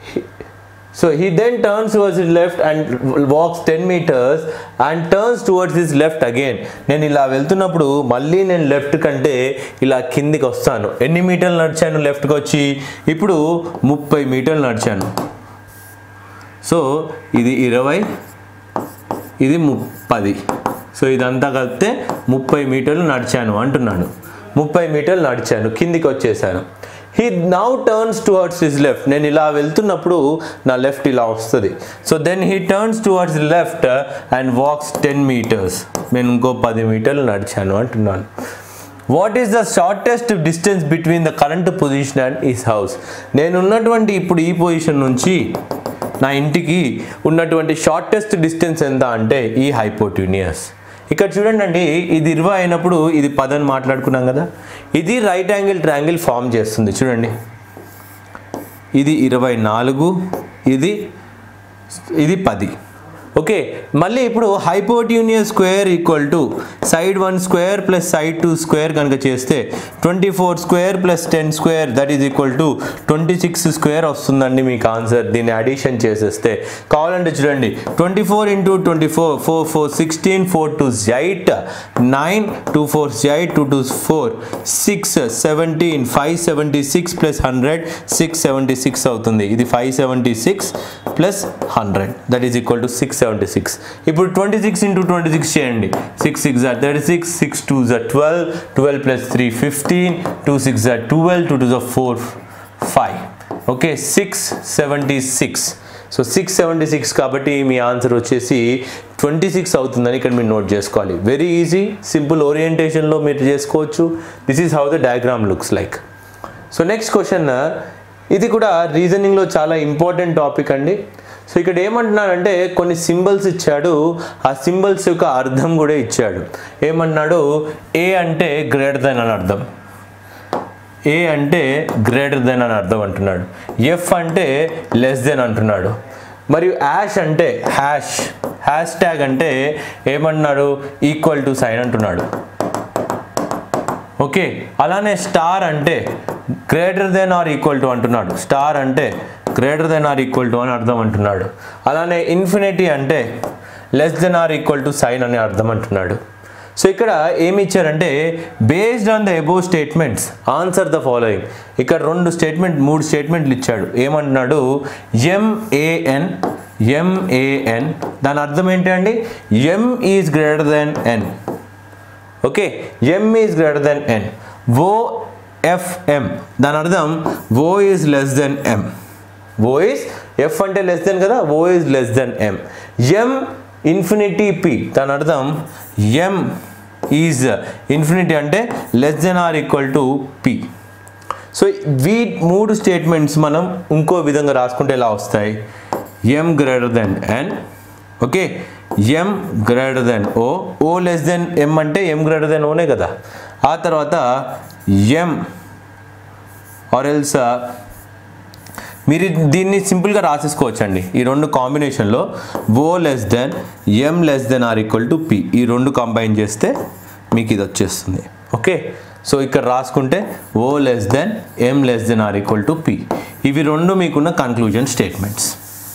so he then turns towards his left and walks ten metres and turns towards his left again నేను ఇలా వెళ్తున్నప్పుడు మళ్ళీ నేను లెఫ్ట్ కంటే ఇలా కిందికి వస్తాను ఎన్ని మీటర్లు నడిచాను లెఫ్ట్కి వచ్చి ఇప్పుడు ముప్పై మీటర్లు నడిచాను సో ఇది ఇరవై ఇది ముప్పది సో ఇదంతా కలిపితే ముప్పై మీటర్లు నడిచాను అంటున్నాడు ముప్పై మీటర్లు నడిచాను కిందికి వచ్చేసాను he now turns towards his left నేను ఇలా వెళ్తున్నప్పుడు నా లెఫ్ట్ ఇలా వస్తుంది so then he turns towards left and walks ten metres నేను ఇంకో పది మీటర్లు నడిచాను అంటున్నాను what is the shortest distance between the current position and his house నేను ఉన్నటువంటి ఇప్పుడు ఈ పొజిషన్ నుంచి నా ఇంటికి ఉన్నటువంటి షార్టెస్ట్ డిస్టెన్స్ ఎంత అంటే ఈ హైపోట్యూనియస్ ఇక్కడ చూడండి అండి ఇది ఇరవై అయినప్పుడు ఇది పదని మాట్లాడుకున్నాం కదా ఇది రైట్ యాంగిల్ ట్రయాంగిల్ ఫామ్ చేస్తుంది చూడండి ఇది ఇరవై నాలుగు ఇది ఇది పది ఓకే మళ్ళీ ఇప్పుడు hypotenuse square equal to side one square plus side two square కనుక చేస్తే twenty four square plus ten square that is equal to twenty six square వస్తుందండి మీకు ఆన్సర్ దీన్ని అడిషన్ చేసేస్తే కావాలంటే చూడండి twenty four into twenty four four four sixteen four two eight nine two four eight two two four six seventeen five seventy six plus hundred six seventy six అవుతుంది ఇది five seventy six plus hundred that is equal to six seventy six ఇప్పుడు twenty six into twenty six చేయండి సిక్స్ సిక్స్ జా థర్టీ సిక్స్ సిక్స్ టూ జా twelve twelve plus three fifteen two six జా ట్వెల్వ్ టూ టూ జా four five okay six seventy six so six seventy six కాబట్టి మీ ఆన్సర్ వచ్చేసి ట్వంటీ సిక్స్ అవుతుందని ఇక్కడ మీరు నోట్ చేసుకోవాలి వెరీ ఈజీ సింపుల్ ఓరియంటేషన్లో మీరు చేసుకోవచ్చు this is how the diagram looks like so next question ఇది కూడా రీజనింగ్లో చాలా ఇంపార్టెంట్ టాపిక్ అండి సో ఇక్కడ ఏమంటున్నాడంటే కొన్ని సింబల్స్ ఇచ్చాడు ఆ సింబల్స్ యొక్క అర్థం కూడా ఇచ్చాడు ఏమన్నాడు ఏ అంటే గ్రేటర్ దెన్ అని అర్థం ఏ అంటే గ్రేటర్ దెన్ అని అర్థం అంటున్నాడు ఎఫ్ అంటే లెస్ దెన్ అంటున్నాడు మరియు యాష్ అంటే హ్యాష్ హ్యాష్ ట్యాగ్ అంటే ఏమన్నాడు ఈక్వల్ టు సైన్ అంటున్నాడు ఓకే అలానే స్టార్ అంటే greater than or equal to అంటున్నాడు స్టార్ అంటే greater than or equal to అని అర్థం అంటున్నాడు అలానే ఇన్ఫినిటీ అంటే less than or equal to sign అనే అర్థం అంటున్నాడు సో ఇక్కడ ఏమి ఇచ్చారంటే based on the above statements answer the following ఇక్కడ రెండు స్టేట్మెంట్ మూడు స్టేట్మెంట్లు ఇచ్చాడు ఏమంటున్నాడు ఎంఏఎన్ ఎంఏఎన్ దాని అర్థం ఏంటి అండి M is greater than N okay M is greater than N O FM దాని అర్థం O is less than M O is F అంటే లెస్ దెన్ కదా O is less than M M infinity P దాని అర్థం ఎం ఈజ్ ఇన్ఫినిటీ అంటే less than or equal to P so we మూడు స్టేట్మెంట్స్ మనం ఇంకో విధంగా రాసుకుంటే ఎలా వస్తాయి M greater than N okay M greater than ఓ ఓ లెస్ దెన్ ఎం అంటే ఎం గ్రేటర్ దెన్ ఓనే కదా ఆ తర్వాత ఎం ఆర్ ఎల్స్ మీరు దీన్ని సింపుల్గా రాసేసుకోవచ్చండి ఈ రెండు కాంబినేషన్లో O less than M less than or equal to P ఈ రెండు కంబైన్ చేస్తే మీకు ఇది వచ్చేస్తుంది ఓకే సో ఇక్కడ రాసుకుంటే O less than M less than or equal to P ఇవి రెండు మీకున్న కన్క్లూజన్ స్టేట్మెంట్స్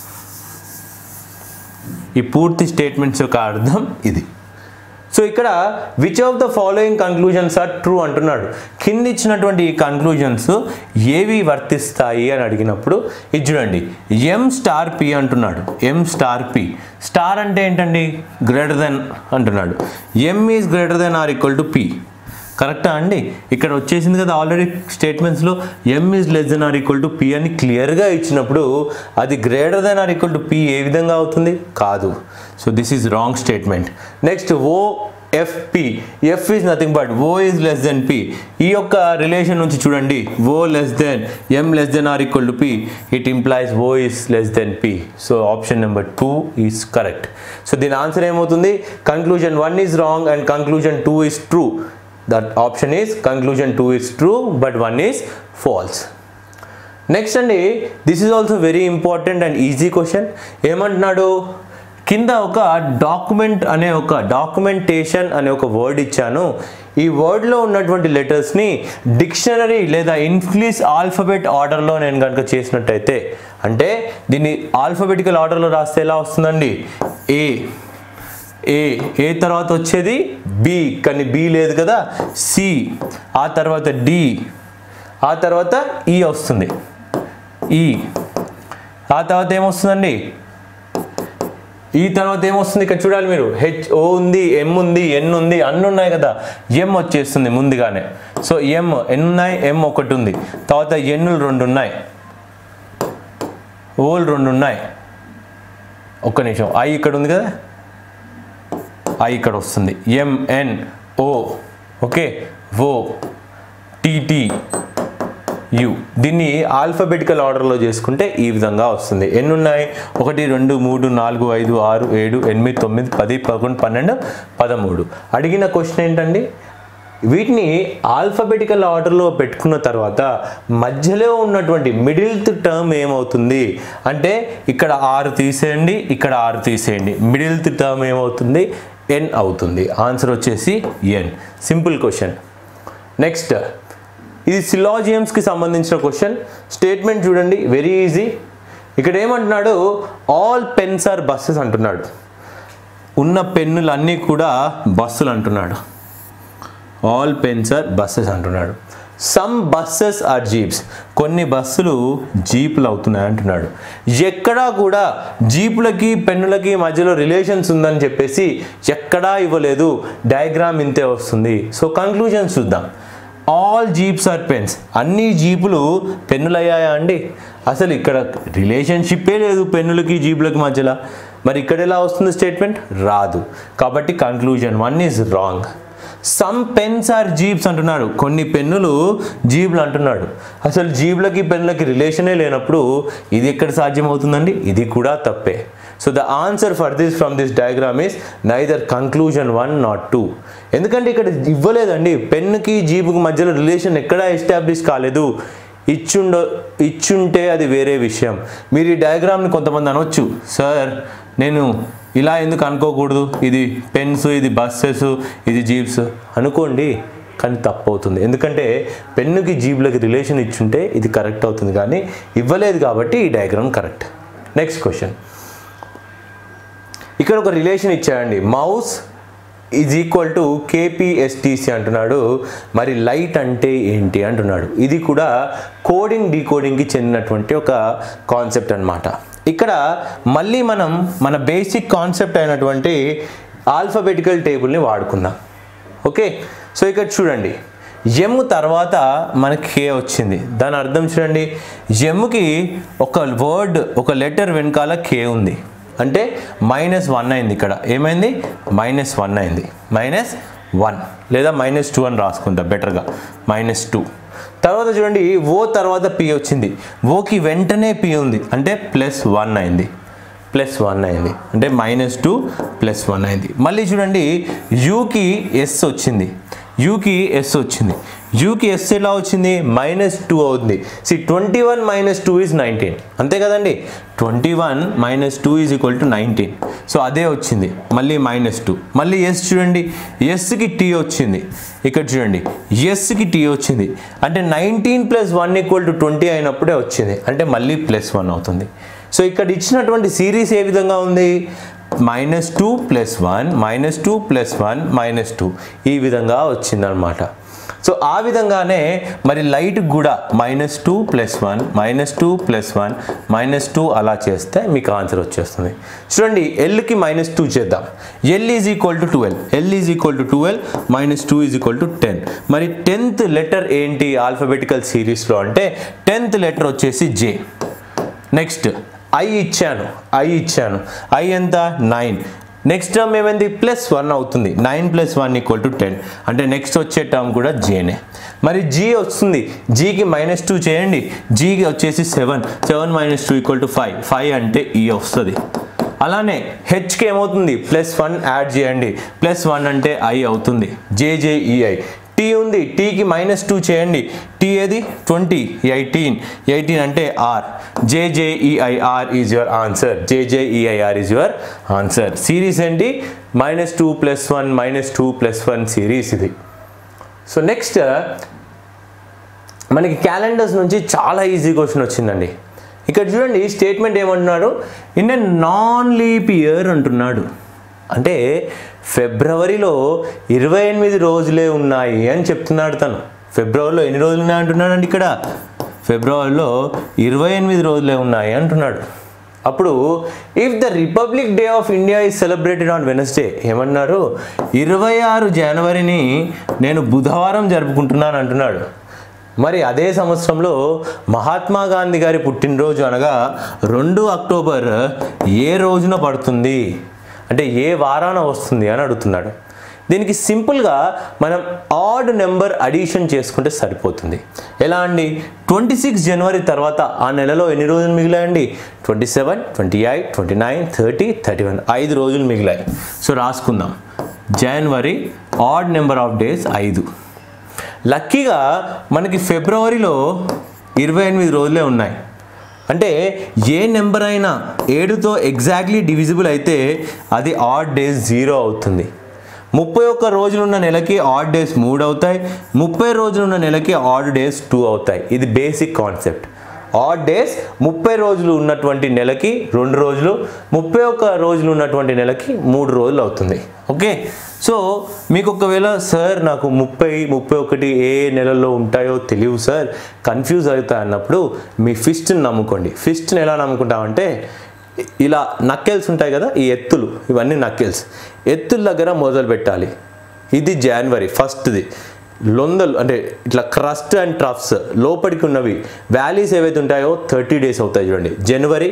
ఈ పూర్తి స్టేట్మెంట్స్ యొక్క అర్థం ఇది సో ఇక్కడ which of the following conclusions are true అంటున్నాడు కింద ఇచ్చినటువంటి ఈ కన్క్లూజన్స్ ఏవి వర్తిస్తాయి అని అడిగినప్పుడు ఇది చూడండి ఎం స్టార్ పి అంటున్నాడు ఎం స్టార్ పి స్టార్ అంటే ఏంటండి గ్రేటర్ దెన్ అంటున్నాడు M is greater than or equal to P కరెక్టా అండి ఇక్కడ వచ్చేసింది కదా ఆల్రెడీ స్టేట్మెంట్స్లో M is less than or equal to P అని క్లియర్గా ఇచ్చినప్పుడు అది greater than or equal to P ఏ విధంగా అవుతుంది కాదు so this is wrong statement next O FP F is nothing but O is less than P ఈ యొక్క రిలేషన్ నుంచి చూడండి O less than M less than or equal to P it implies O is less than P so option number two is correct so దీని ఆన్సర్ ఏమవుతుంది conclusion one is wrong and conclusion two is true that option is conclusion two is true but one is false next అండి this is also very important and easy question ఏమంటున్నాడు కింద ఒక డాక్యుమెంట్ అనే ఒక డాక్యుమెంటేషన్ అనే ఒక వర్డ్ ఇచ్చాను ఈ వర్డ్లో ఉన్నటువంటి లెటర్స్ని డిక్షనరీ లేదా ఇంగ్లీష్ ఆల్ఫబెట్ ఆర్డర్లో నేను కనుక చేసినట్టయితే అంటే దీన్ని ఆల్ఫబెటికల్ ఆర్డర్లో రాస్తే ఎలా వస్తుందండి ఏ ఏ ఏ తర్వాత వచ్చేది బి కానీ బి లేదు కదా సి ఆ తర్వాత డి ఆ తర్వాత ఈ వస్తుంది ఈ ఆ తర్వాత ఏమొస్తుందండి ఈ తర్వాత ఏమొస్తుంది ఇక్కడ చూడాలి మీరు హెచ్ ఓ ఉంది ఎం ఉంది ఎన్ ఉంది అన్ని ఉన్నాయి కదా ఎం వచ్చేస్తుంది ముందుగానే సో ఎం ఎన్ ఉన్నాయి ఎం ఒకటి ఉంది తర్వాత ఎన్నులు రెండు ఉన్నాయి ఓలు రెండు ఉన్నాయి ఒక్క నిమిషం ఐ ఇక్కడ ఉంది కదా ఐ ఇక్కడ వస్తుంది MN O okay O TT U దీన్ని ఆల్ఫబెటికల్ ఆర్డర్లో చేసుకుంటే ఈ విధంగా వస్తుంది ఎన్ని ఉన్నాయి ఒకటి రెండు మూడు నాలుగు ఐదు ఆరు ఏడు ఎనిమిది తొమ్మిది పది పదకొండు పన్నెండు పదమూడు అడిగిన క్వశ్చన్ ఏంటండి వీటిని ఆల్ఫబెటికల్ ఆర్డర్లో పెట్టుకున్న తర్వాత మధ్యలో ఉన్నటువంటి మిడిల్త్ టర్మ్ ఏమవుతుంది అంటే ఇక్కడ ఆరు తీసేయండి ఇక్కడ ఆరు తీసేయండి మిడిల్త్ టర్మ్ ఏమవుతుంది ఎన్ అవుతుంది ఆన్సర్ వచ్చేసి ఎన్ సింపుల్ క్వశ్చన్ నెక్స్ట్ ఇది సిలాజియమ్స్కి సంబంధించిన క్వశ్చన్ స్టేట్మెంట్ చూడండి వెరీ ఈజీ ఇక్కడ ఏమంటున్నాడు ఆల్ పెన్స్ ఆర్ బస్సెస్ అంటున్నాడు ఉన్న పెన్నులన్నీ కూడా బస్సులు అంటున్నాడు ఆల్ పెన్స్ ఆర్ బస్సెస్ అంటున్నాడు సమ్ బస్సెస్ ఆర్ జీప్స్ కొన్ని బస్సులు జీపులు అవుతున్నాయి అంటున్నాడు ఎక్కడా కూడా జీపులకి పెన్నులకి మధ్యలో రిలేషన్స్ ఉందని చెప్పేసి ఎక్కడా ఇవ్వలేదు డయాగ్రామ్ ఇంతే వస్తుంది సో కంక్లూజన్స్ చూద్దాం ఆల్ జీప్స్ ఆర్ పెన్స్ అన్ని జీపులు పెన్నులు అయ్యాయా అండి అసలు ఇక్కడ రిలేషన్షిప్పే లేదు పెన్నులకి జీపులకి మధ్యలో మరి ఇక్కడ ఎలా వస్తుంది స్టేట్మెంట్ రాదు కాబట్టి conclusion one is wrong some pens are jeeps అంటున్నాడు కొన్ని పెన్నులు జీబ్లు అంటున్నాడు అసలు జీబ్లకి పెన్నులకి రిలేషనే లేనప్పుడు ఇది ఎక్కడ సాధ్యమవుతుందండి ఇది కూడా తప్పే so the answer for this from this diagram is neither conclusion one not two ఎందుకంటే ఇక్కడ ఇవ్వలేదండి పెన్నుకి జీబుకి మధ్యలో రిలేషన్ ఎక్కడా ఎస్టాబ్లిష్ కాలేదు ఇచ్చుండో ఇచ్చుంటే అది వేరే విషయం మీరు ఈ డయాగ్రామ్ని కొంతమంది అనొచ్చు సార్ నేను ఇలా ఎందుకు అనుకోకూడదు ఇది పెన్స్ ఇది బస్సెస్ ఇది జీప్స్ అనుకోండి కానీ తప్పు అవుతుంది ఎందుకంటే పెన్నుకి జీబులకి రిలేషన్ ఇచ్చుంటే ఇది కరెక్ట్ అవుతుంది కానీ ఇవ్వలేదు కాబట్టి ఈ డయాగ్రామ్ కరెక్ట్ నెక్స్ట్ క్వశ్చన్ ఇక్కడ ఒక రిలేషన్ ఇచ్చాడండి mouse is equal to KPSTC అంటున్నాడు మరి లైట్ అంటే ఏంటి అంటున్నాడు ఇది కూడా కోడింగ్ డీకోడింగ్కి చెందినటువంటి ఒక కాన్సెప్ట్ అన్నమాట ఇక్కడ మళ్ళీ మనం మన బేసిక్ కాన్సెప్ట్ అయినటువంటి ఆల్ఫబెటికల్ టేబుల్ని వాడుకుందాం ఓకే సో ఇక్కడ చూడండి ఎమ్ తర్వాత మనకి కే వచ్చింది దాని అర్థం చూడండి ఎమ్కి ఒక వర్డ్ ఒక లెటర్ వెనకాల కే ఉంది అంటే మైనస్ వన్ అయింది ఇక్కడ ఏమైంది మైనస్ వన్ అయింది మైనస్ వన్ లేదా మైనస్ టూ అని రాసుకుంటా బెటర్గా మైనస్ టూ తర్వాత చూడండి ఓ తర్వాత పి వచ్చింది ఓకి వెంటనే పి ఉంది అంటే ప్లస్ వన్ అయింది ప్లస్ వన్ అయింది అంటే మైనస్ టూ ప్లస్ వన్ అయింది మళ్ళీ చూడండి యూకి ఎస్ వచ్చింది యూకి ఎస్ వచ్చింది యూకి ఎస్ ఎలా వచ్చింది మైనస్ టూ అవుతుంది C twenty one minus two is nineteen అంతే కదండి twenty one minus two is equal to nineteen so అదే వచ్చింది మళ్ళీ మైనస్ టూ మళ్ళీ ఎస్ చూడండి ఎస్కి టీ వచ్చింది ఇక్కడ చూడండి ఎస్కి టీ వచ్చింది అంటే nineteen plus one equal to twenty అయినప్పుడే వచ్చింది అంటే మళ్ళీ ప్లస్ వన్ అవుతుంది సో ఇక్కడ ఇచ్చినటువంటి సిరీస్ ఏ విధంగా ఉంది minus two plus one minus two plus one minus two ఈ విధంగా వచ్చిందనమాట సో ఆ విధంగానే మరి లైట్ కూడా minus two plus one minus two plus one minus two అలా చేస్తే మీకు ఆన్సర్ వచ్చేస్తుంది చూడండి ఎల్కి మైనస్ టూ చేద్దాం L is equal to twelve L is equal to twelve minus two is equal to ten మరి టెన్త్ లెటర్ ఏంటి ఆల్ఫబెటికల్ సిరీస్లో అంటే టెన్త్ లెటర్ వచ్చేసి జే నెక్స్ట్ ఐ ఇచ్చాను ఐ ఇచ్చాను ఐ ఎంత నైన్ నెక్స్ట్ టర్మ్ ఏమైంది ప్లస్ వన్ అవుతుంది nine plus one equal to ten అంటే నెక్స్ట్ వచ్చే టర్మ్ కూడా జేనే మరి జీ వస్తుంది జీకి మైనస్ టూ చేయండి జీకి వచ్చేసి seven seven minus two equal to five five అంటే ఈ వస్తుంది అలానే హెచ్కి ఏమవుతుంది ప్లస్ వన్ యాడ్ చేయండి ప్లస్ వన్ అంటే ఐ అవుతుంది జేజేఈఐ టీ ఉంది టీకి మైనస్ టూ చేయండి టీ ఏది ట్వంటీ ఎయిటీన్ ఎయిటీన్ అంటే R JJEIR is your answer JJEIR is your answer series ఏంటి minus two plus one minus two plus one series ఇది సో నెక్స్ట్ మనకి క్యాలెండర్స్ నుంచి చాలా ఈజీ క్వశ్చన్ వచ్చిందండి ఇక్కడ చూడండి స్టేట్మెంట్ ఏమంటున్నాడు in a non leap year అంటున్నాడు అంటే ఫిబ్రవరిలో ఇరవై ఎనిమిది రోజులే ఉన్నాయి అని చెప్తున్నాడు తను ఫిబ్రవరిలో ఎన్ని రోజులు ఉన్నాయి అంటున్నాడు ఇక్కడ ఫిబ్రవరిలో ఇరవై ఎనిమిది రోజులే ఉన్నాయి అంటున్నాడు అప్పుడు if the republic day of India is celebrated on Wednesday ఏమన్నారు ఇరవై ఆరు జనవరిని నేను బుధవారం జరుపుకుంటున్నాను అంటున్నాడు మరి అదే సంవత్సరంలో మహాత్మా గాంధీ గారి పుట్టినరోజు అనగా రెండు అక్టోబర్ ఏ రోజున పడుతుంది అంటే ఏ వారాన వస్తుంది అని అడుగుతున్నాడు దీనికి సింపుల్గా మనం ఆడ్ నెంబర్ అడిషన్ చేసుకుంటే సరిపోతుంది ఎలా అండి ట్వంటీ సిక్స్ జనవరి తర్వాత ఆ నెలలో ఎన్ని రోజులు మిగిలాయండి twenty seven twenty eight twenty nine thirty thirty one ఐదు రోజులు మిగిలాయి సో రాసుకుందాం జనవరి ఆడ్ నెంబర్ ఆఫ్ డేస్ ఐదు లక్కీగా మనకి ఫిబ్రవరిలో ఇరవై ఎనిమిది రోజులే ఉన్నాయి అంటే ఏ నెంబర్ అయినా ఏడుతో ఎగ్జాక్ట్లీ డివిజిబుల్ అయితే అది ఆడ్ డేస్ జీరో అవుతుంది ముప్పై ఒక్క రోజులున్న నెలకి ఆడ్ డేస్ మూడు అవుతాయి ముప్పై రోజులున్న నెలకి ఆడ్ డేస్ టూ అవుతాయి ఇది బేసిక్ కాన్సెప్ట్ ఆడ్ డేస్ ముప్పై రోజులు ఉన్నటువంటి నెలకి రెండు రోజులు ముప్పై ఒక్క రోజులు ఉన్నటువంటి నెలకి మూడు రోజులు అవుతుంది ఓకే సో మీకు ఒకవేళ సార్ నాకు ముప్పై ముప్పై ఒకటి ఏ నెలల్లో ఉంటాయో తెలియవు సార్ కన్ఫ్యూజ్ అవుతా అన్నప్పుడు మీ ఫిస్ట్ని నమ్ముకోండి ఫిస్ట్ని ఎలా నమ్ముకుంటామంటే ఇలా నక్కెల్స్ ఉంటాయి కదా ఈ ఎత్తులు ఇవన్నీ నక్కెల్స్ ఎత్తుల దగ్గర మొదలు పెట్టాలి ఇది జనవరి ఫస్ట్ది లొందలు అంటే ఇట్లా క్రస్ట్ అండ్ ట్రఫ్స్ లోపలికి ఉన్నవి వ్యాలీస్ ఏవైతే ఉంటాయో థర్టీ డేస్ అవుతాయి చూడండి జనవరి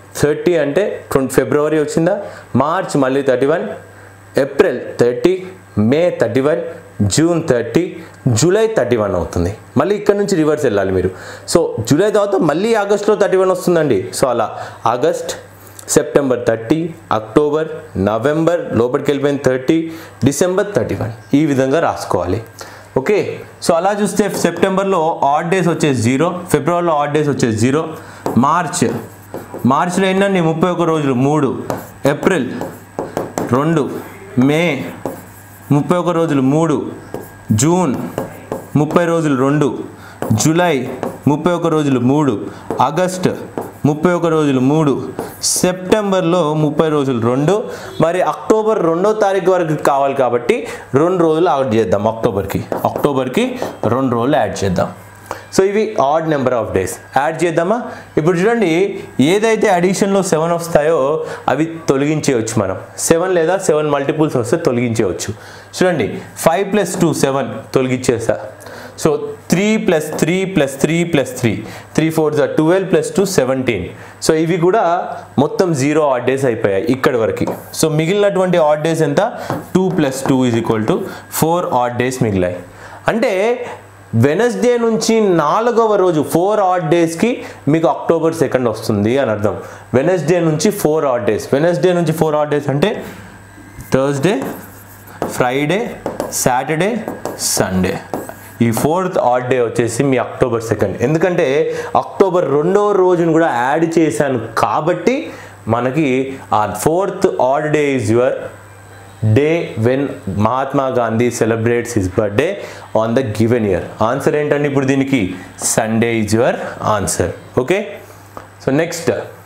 థర్టీ అంటే ట్వంటీ ఫిబ్రవరి వచ్చిందా మార్చ్ మళ్ళీ thirty one April thirty May thirty one June thirty July thirty one అవుతుంది మళ్ళీ ఇక్కడ నుంచి రివర్స్ వెళ్ళాలి మీరు సో జూలై తర్వాత మళ్ళీ ఆగస్ట్లో థర్టీ వన్ వస్తుందండి సో అలా August September thirty October November లోపలికి వెళ్ళిపోయిన థర్టీ డిసెంబర్ థర్టీ వన్ ఈ విధంగా రాసుకోవాలి ఓకే సో అలా చూస్తే సెప్టెంబర్లో ఆడ్ డేస్ వచ్చేసి జీరో ఫిబ్రవరిలో ఆడ్ డేస్ వచ్చేసి జీరో మార్చ్ మార్చ్లో ఎన్నండి ముప్పై ఒక రోజులు మూడు ఏప్రిల్ రెండు మే ముప్పై ఒక రోజులు మూడు జూన్ ముప్పై రోజులు రెండు జూలై ముప్పై ఒక రోజులు మూడు ఆగస్ట్ ముప్పై ఒక రోజులు మూడు సెప్టెంబర్లో ముప్పై రోజులు రెండు మరి అక్టోబర్ రెండో తారీఖు వరకు కావాలి కాబట్టి రెండు రోజులు యాడ్ చేద్దాం అక్టోబర్కి అక్టోబర్కి రెండు రోజులు యాడ్ చేద్దాం సో ఇవి odd number of days add చేద్దామా ఇప్పుడు చూడండి ఏదైతే అడిషన్లో సెవెన్ వస్తాయో అవి తొలగించేయచ్చు మనం సెవెన్ లేదా సెవెన్ మల్టిపుల్స్ వస్తే తొలగించేయచ్చు చూడండి ఫైవ్ ప్లస్ టూ సెవెన్ తొలగించేసా so three plus three plus three plus three three four జా twelve plus two seventeen so ఇవి కూడా మొత్తం జీరో ఆడ్ డేస్ అయిపోయాయి ఇక్కడి వరకు సో మిగిలినటువంటి ఆడ్ డేస్ ఎంత two plus two is equal to four odd days మిగిలాయి అంటే వెనస్డే నుంచి నాలుగవ రోజు ఫోర్ ఆడ్ డేస్కి మీకు అక్టోబర్ సెకండ్ వస్తుంది అని అర్థం వెనస్డే నుంచి ఫోర్ ఆడ్ డేస్ వెనస్డే నుంచి ఫోర్ ఆడ్ డేస్ అంటే థర్స్డే ఫ్రైడే సాటర్డే సండే ఈ ఫోర్త్ ఆడ్ డే వచ్చేసి మీ అక్టోబర్ సెకండ్ ఎందుకంటే అక్టోబర్ రెండో రోజును కూడా యాడ్ చేశాను కాబట్టి మనకి ఆ fourth odd day is your day when Mahatma Gandhi celebrates his birthday on the given year answer ఏంటండి ఇప్పుడు దీనికి Sunday is your answer okay so next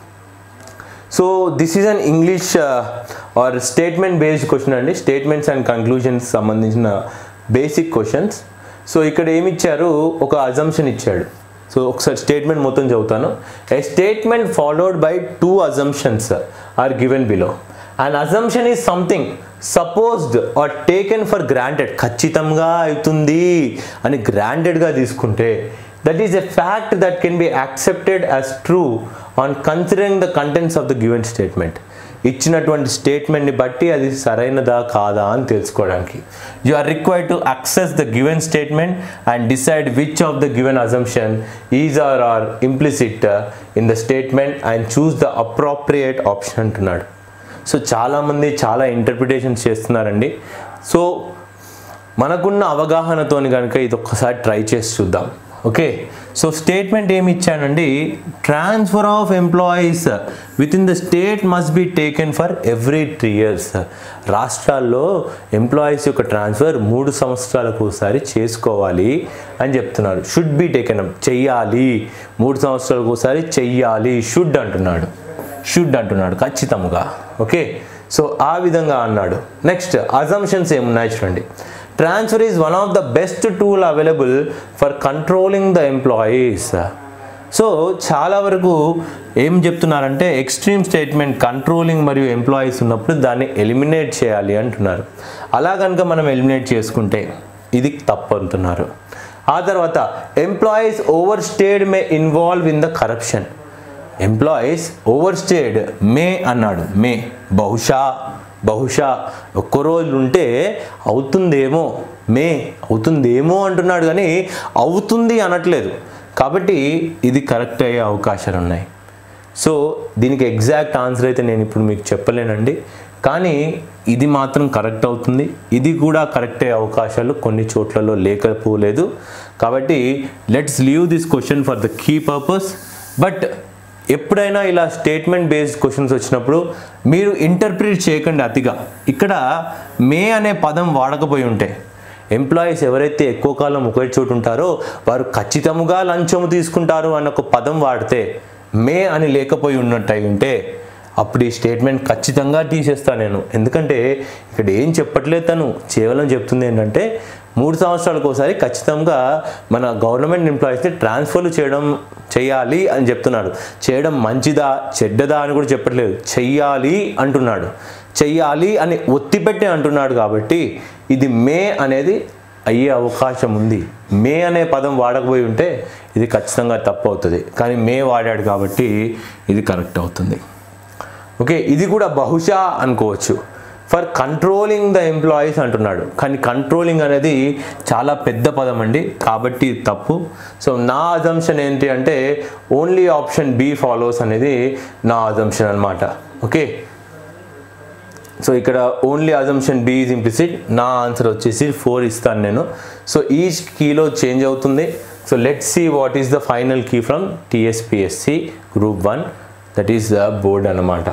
so this is an English or statement based question అండి స్టేట్మెంట్స్ అండ్ కంక్లూజన్స్ సంబంధించిన బేసిక్ క్వశ్చన్స్ సో ఇక్కడ ఏమి ఇచ్చారు ఒక అజంప్షన్ ఇచ్చాడు సో ఒకసారి స్టేట్మెంట్ మొత్తం చదువుతాను a statement followed by two assumptions are given below and assumption is something supposed or taken for granted ఖచ్చితంగా అవుతుంది అని గ్రాంటెడ్గా తీసుకుంటే that is a fact that can be accepted as true on considering the contents of the given statement ఇచ్చినటువంటి స్టేట్మెంట్ని బట్టి అది సరైనదా కాదా అని తెలుసుకోవడానికి you are required to access the given statement and decide which of the given assumption is are are implicit in the statement and choose the appropriate option అంటున్నాడు సో చాలామంది చాలా ఇంటర్ప్రిటేషన్స్ చేస్తున్నారండి సో మనకున్న అవగాహనతోని కనుక ఇది ఒక్కసారి ట్రై చేసి చూద్దాం ఓకే సో స్టేట్మెంట్ ఏమి ఇచ్చానండి transfer of employees within the state must be taken for every three years రాష్ట్రాల్లో ఎంప్లాయీస్ యొక్క ట్రాన్స్ఫర్ మూడు సంవత్సరాలకు ఒకసారి చేసుకోవాలి అని చెప్తున్నారు షుడ్ బి టేకెన్ అప్ చెయ్యాలి మూడు సంవత్సరాలకు ఒకసారి చెయ్యాలి షుడ్ అంటున్నాడు షుడ్ అంటున్నాడు ఖచ్చితంగా ఓకే సో ఆ విధంగా అన్నాడు నెక్స్ట్ అజంప్షన్స్ ఏమున్నాయి చూడండి transfer is one of the best tool available for controlling the employees so చాలా వరకు ఏం చెప్తున్నారంటే ఎక్స్ట్రీమ్ స్టేట్మెంట్ కంట్రోలింగ్ మరియు ఎంప్లాయీస్ ఉన్నప్పుడు దాన్ని ఎలిమినేట్ చేయాలి అంటున్నారు అలా కనుక మనం ఎలిమినేట్ చేసుకుంటే ఇది తప్పు అంటున్నారు ఆ తర్వాత employees overstayed may involve in the corruption employees overstayed may అన్నాడు మే బహుశా బహుశా ఒక్క రోజు ఉంటే అవుతుందేమో మే అవుతుందేమో అంటున్నాడు కానీ అవుతుంది అనట్లేదు కాబట్టి ఇది కరెక్ట్ అయ్యే అవకాశాలు ఉన్నాయి సో దీనికి ఎగ్జాక్ట్ ఆన్సర్ అయితే నేను ఇప్పుడు మీకు చెప్పలేనండి కానీ ఇది మాత్రం కరెక్ట్ అవుతుంది ఇది కూడా కరెక్ట్ అయ్యే అవకాశాలు కొన్ని చోట్లలో లేకపోలేదు కాబట్టి let's leave this question for the key purpose but ఎప్పుడైనా ఇలా స్టేట్మెంట్ బేస్డ్ క్వశ్చన్స్ వచ్చినప్పుడు మీరు ఇంటర్ప్రిట్ చేయకండి అతిగా ఇక్కడ మే అనే పదం వాడకపోయి ఉంటే ఎంప్లాయీస్ ఎవరైతే ఎక్కువ కాలం ఒకే చోటు ఉంటారో వారు ఖచ్చితంగా లంచము తీసుకుంటారు అన్న ఒక పదం వాడితే మే అని లేకపోయి ఉన్నట్టు అయి ఉంటే అప్పుడు ఈ స్టేట్మెంట్ ఖచ్చితంగా తీసేస్తాను నేను ఎందుకంటే ఇక్కడ ఏం చెప్పట్లేదు తను కేవలం చెప్తుంది ఏంటంటే మూడు సంవత్సరాలకు ఒకసారి ఖచ్చితంగా మన గవర్నమెంట్ ఎంప్లాయీస్ని ట్రాన్స్ఫర్లు చేయడం చేయాలి అని చెప్తున్నాడు చేయడం మంచిదా చెడ్డదా అని కూడా చెప్పట్లేదు చెయ్యాలి అంటున్నాడు చెయ్యాలి అని ఒత్తిపెట్టి అంటున్నాడు కాబట్టి ఇది మే అనేది అయ్యే అవకాశం ఉంది మే అనే పదం వాడకపోయి ఉంటే ఇది ఖచ్చితంగా తప్పు అవుతుంది కానీ మే వాడాడు కాబట్టి ఇది కరెక్ట్ అవుతుంది ఓకే ఇది కూడా బహుశా అనుకోవచ్చు ఫర్ కంట్రోలింగ్ ద ఎంప్లాయీస్ అంటున్నాడు కానీ కంట్రోలింగ్ అనేది చాలా పెద్ద పదం అండి కాబట్టి ఇది తప్పు సో నా అజంప్షన్ ఏంటి అంటే ఓన్లీ ఆప్షన్ బి ఫాలోస్ అనేది నా అజంప్షన్ అనమాట ఓకే సో ఇక్కడ only assumption B is implicit నా ఆన్సర్ వచ్చేసి ఫోర్ ఇస్తాను నేను సో ఈచ్ కీలో చేంజ్ అవుతుంది so let see what is the final key from TSPSC group one that is the board అనమాట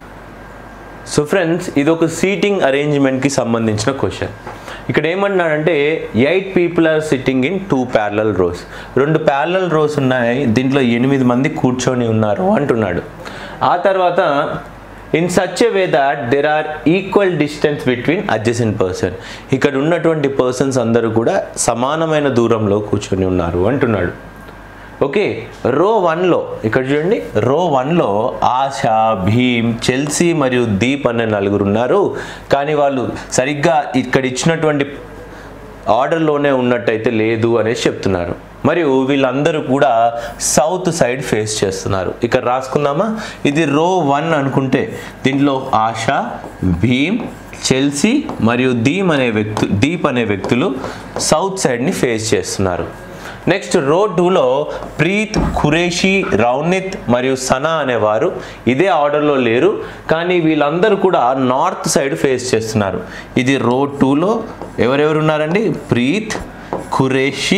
సో ఫ్రెండ్స్ ఇది ఒక సీటింగ్ అరేంజ్మెంట్కి సంబంధించిన క్వశ్చన్ ఇక్కడ ఏమన్నాడంటే eight people are sitting in two parallel rows రెండు ప్యారలల్ రోస్ ఉన్నాయి దీంట్లో ఎనిమిది మంది కూర్చొని ఉన్నారు అంటున్నాడు ఆ తర్వాత in such a way that there are equal distance between adjacent person ఇక్కడ ఉన్నటువంటి పర్సన్స్ అందరూ కూడా సమానమైన దూరంలో కూర్చొని ఉన్నారు అంటున్నాడు ఓకే రో వన్లో ఇక్కడ చూడండి రో వన్లో ఆశ భీమ్ చెల్సీ మరియు దీప్ అనే నలుగురు ఉన్నారు కానీ వాళ్ళు సరిగ్గా ఇక్కడ ఇచ్చినటువంటి ఆర్డర్లోనే ఉన్నట్టయితే లేదు అనేసి చెప్తున్నారు మరియు వీళ్ళందరూ కూడా సౌత్ సైడ్ ఫేస్ చేస్తున్నారు ఇక్కడ రాసుకుందామా ఇది రో వన్ అనుకుంటే దీంట్లో ఆశ భీమ్ చెల్సీ మరియు దీమ్ అనే వ్యక్తు దీప్ అనే వ్యక్తులు సౌత్ సైడ్ని ఫేస్ చేస్తున్నారు నెక్స్ట్ రో టూలో ప్రీత్ ఖురేషి రౌనిత్ మరియు సనా అనేవారు ఇదే ఆర్డర్లో లేరు కానీ వీళ్ళందరూ కూడా నార్త్ సైడ్ ఫేస్ చేస్తున్నారు ఇది రో టూలో ఎవరెవరు ఉన్నారండి ప్రీత్ ఖురేషి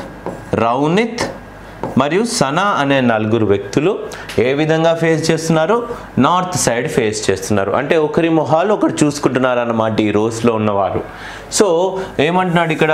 రౌనిత్ మరియు సనా అనే నలుగురు వ్యక్తులు ఏ విధంగా ఫేస్ చేస్తున్నారు నార్త్ సైడ్ ఫేస్ చేస్తున్నారు అంటే ఒకరి మొహాలు ఒకరు చూసుకుంటున్నారు అన్నమాట ఈ రోస్లో ఉన్నవారు సో ఏమంటున్నాడు ఇక్కడ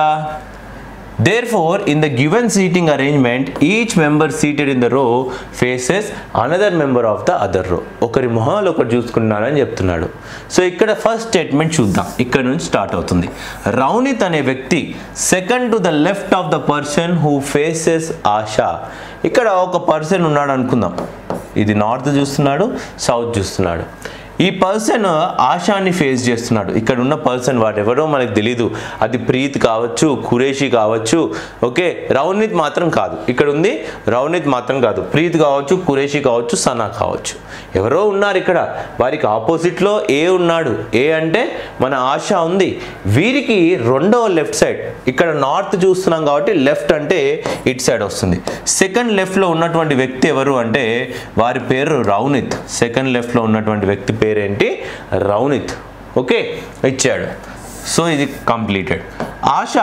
Therefore, in the given seating arrangement, each member seated in the row faces another member of the other row. ఒకరి మొహాలు ఒకరు చూసుకున్నారని చెప్తున్నాడు సో ఇక్కడ ఫస్ట్ స్టేట్మెంట్ చూద్దాం ఇక్కడ నుంచి స్టార్ట్ అవుతుంది రౌనిత్ అనే వ్యక్తి second to the left of the person who faces Asha ఇక్కడ ఒక పర్సన్ ఉన్నాడు అనుకుందాం ఇది నార్త్ చూస్తున్నాడు సౌత్ చూస్తున్నాడు ఈ పర్సన్ ఆశాని ఫేస్ చేస్తున్నాడు ఇక్కడ ఉన్న పర్సన్ వాడెవరో మనకు తెలీదు అది ప్రీత్ కావచ్చు ఖురేషి కావచ్చు ఓకే రౌనిత్ మాత్రం కాదు ఇక్కడ ఉంది రౌనిత్ మాత్రం కాదు ప్రీత్ కావచ్చు ఖురేషి కావచ్చు సనా కావచ్చు ఎవరో ఉన్నారు ఇక్కడ వారికి ఆపోజిట్లో ఏ ఉన్నాడు ఏ అంటే మన ఆశ ఉంది వీరికి రెండవ లెఫ్ట్ సైడ్ ఇక్కడ నార్త్ చూస్తున్నాం కాబట్టి లెఫ్ట్ అంటే ఇట్ సైడ్ వస్తుంది సెకండ్ లెఫ్ట్లో ఉన్నటువంటి వ్యక్తి ఎవరు అంటే వారి పేరు రౌనిత్ సెకండ్ లెఫ్ట్లో ఉన్నటువంటి వ్యక్తి పేరు ఏంటి రౌనిత్ ఓకే ఇచ్చాడు సో ఇది completed Asha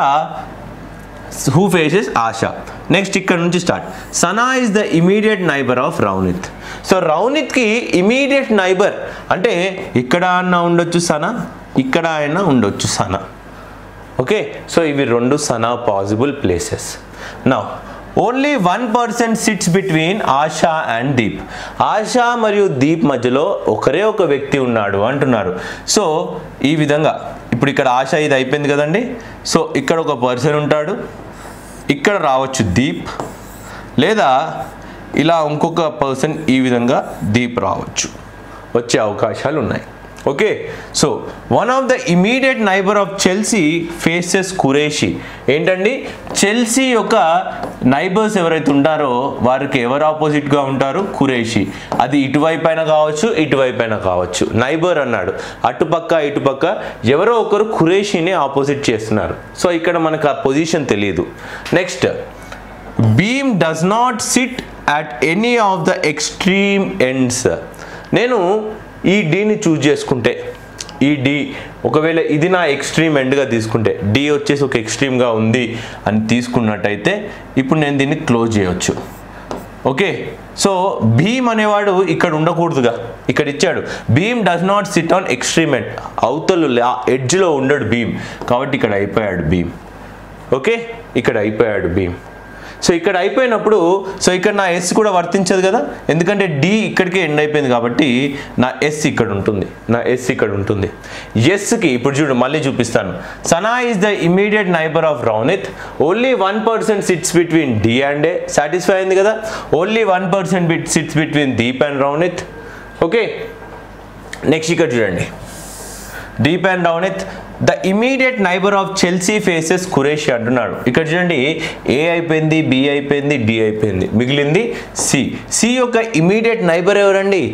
who faces Asha next ఇక్కడ నుంచి start Sana is the immediate neighbour of Raunit so రౌనిత్కి ఇమీడియట్ నైబర్ అంటే ఇక్కడ అన్న ఉండొచ్చు సనా ఇక్కడ అయినా ఉండొచ్చు సనా ఓకే సో ఇవి రెండు సనా పాసిబుల్ ప్లేసెస్ నా only one person sits between Asha and Deep Asha మరియు దీప్ మధ్యలో ఒకరే ఒక వ్యక్తి ఉన్నాడు అంటున్నారు సో ఈ విధంగా ఇప్పుడు ఇక్కడ ఆశ ఇది అయిపోయింది కదండి సో ఇక్కడ ఒక పర్సన్ ఉంటాడు ఇక్కడ రావచ్చు దీప్ లేదా ఇలా ఇంకొక పర్సన్ ఈ విధంగా దీప్ రావచ్చు వచ్చే అవకాశాలు ఉన్నాయి okay so one of the immediate neighbour of Chelsea faces Qureshi ఏంటండి చెల్సీ యొక్క నైబర్స్ ఎవరైతే ఉంటారో వారికి ఎవరు ఆపోజిట్గా ఉంటారు కురేషి అది ఇటువైపు అయినా కావచ్చు ఇటువైపు అయినా కావచ్చు నైబర్ అన్నాడు అటుపక్క ఇటుపక్క ఎవరో ఒకరు కురేషిని ఆపోజిట్ చేస్తున్నారు సో ఇక్కడ మనకు ఆ పొజిషన్ తెలియదు next Bheem does not sit at any of the extreme ends నేను ఈ డీని చూజ్ చేసుకుంటే ఈ డి ఒకవేళ ఇది నా ఎక్స్ట్రీమ్ ఎండ్గా తీసుకుంటే డి వచ్చేసి ఒక ఎక్స్ట్రీమ్గా ఉంది అని తీసుకున్నట్టయితే ఇప్పుడు నేను దీన్ని క్లోజ్ చేయవచ్చు ఓకే సో భీమ్ అనేవాడు ఇక్కడ ఉండకూడదుగా ఇక్కడ ఇచ్చాడు Bheem does not sit on extreme end అవతలు ఎడ్జ్లో ఉండడు భీమ్ కాబట్టి ఇక్కడ అయిపోయాడు భీమ్ ఓకే ఇక్కడ అయిపోయాడు భీమ్ సో ఇక్కడ అయిపోయినప్పుడు సో ఇక్కడ నా ఎస్ కూడా వర్తించదు కదా ఎందుకంటే డి ఇక్కడికే ఎండ్ అయిపోయింది కాబట్టి నా ఎస్ ఇక్కడ ఉంటుంది నా ఎస్ ఇక్కడ ఉంటుంది ఎస్కి ఇప్పుడు చూడు మళ్ళీ చూపిస్తాను Sana is the immediate neighbour of Raunit only one person sits between D and A satisfy అయింది కదా only one person bit sits between Deep and Raunit okay next ఇక్కడ చూడండి Deep and down with the immediate neighbour of Chelsea faces Qureshi అంటున్నాడు ఇక్కడ చూడండి ఏ అయిపోయింది బి అయిపోయింది డి అయిపోయింది మిగిలింది సి సి యొక్క ఇమీడియట్ నైబర్ ఎవరండి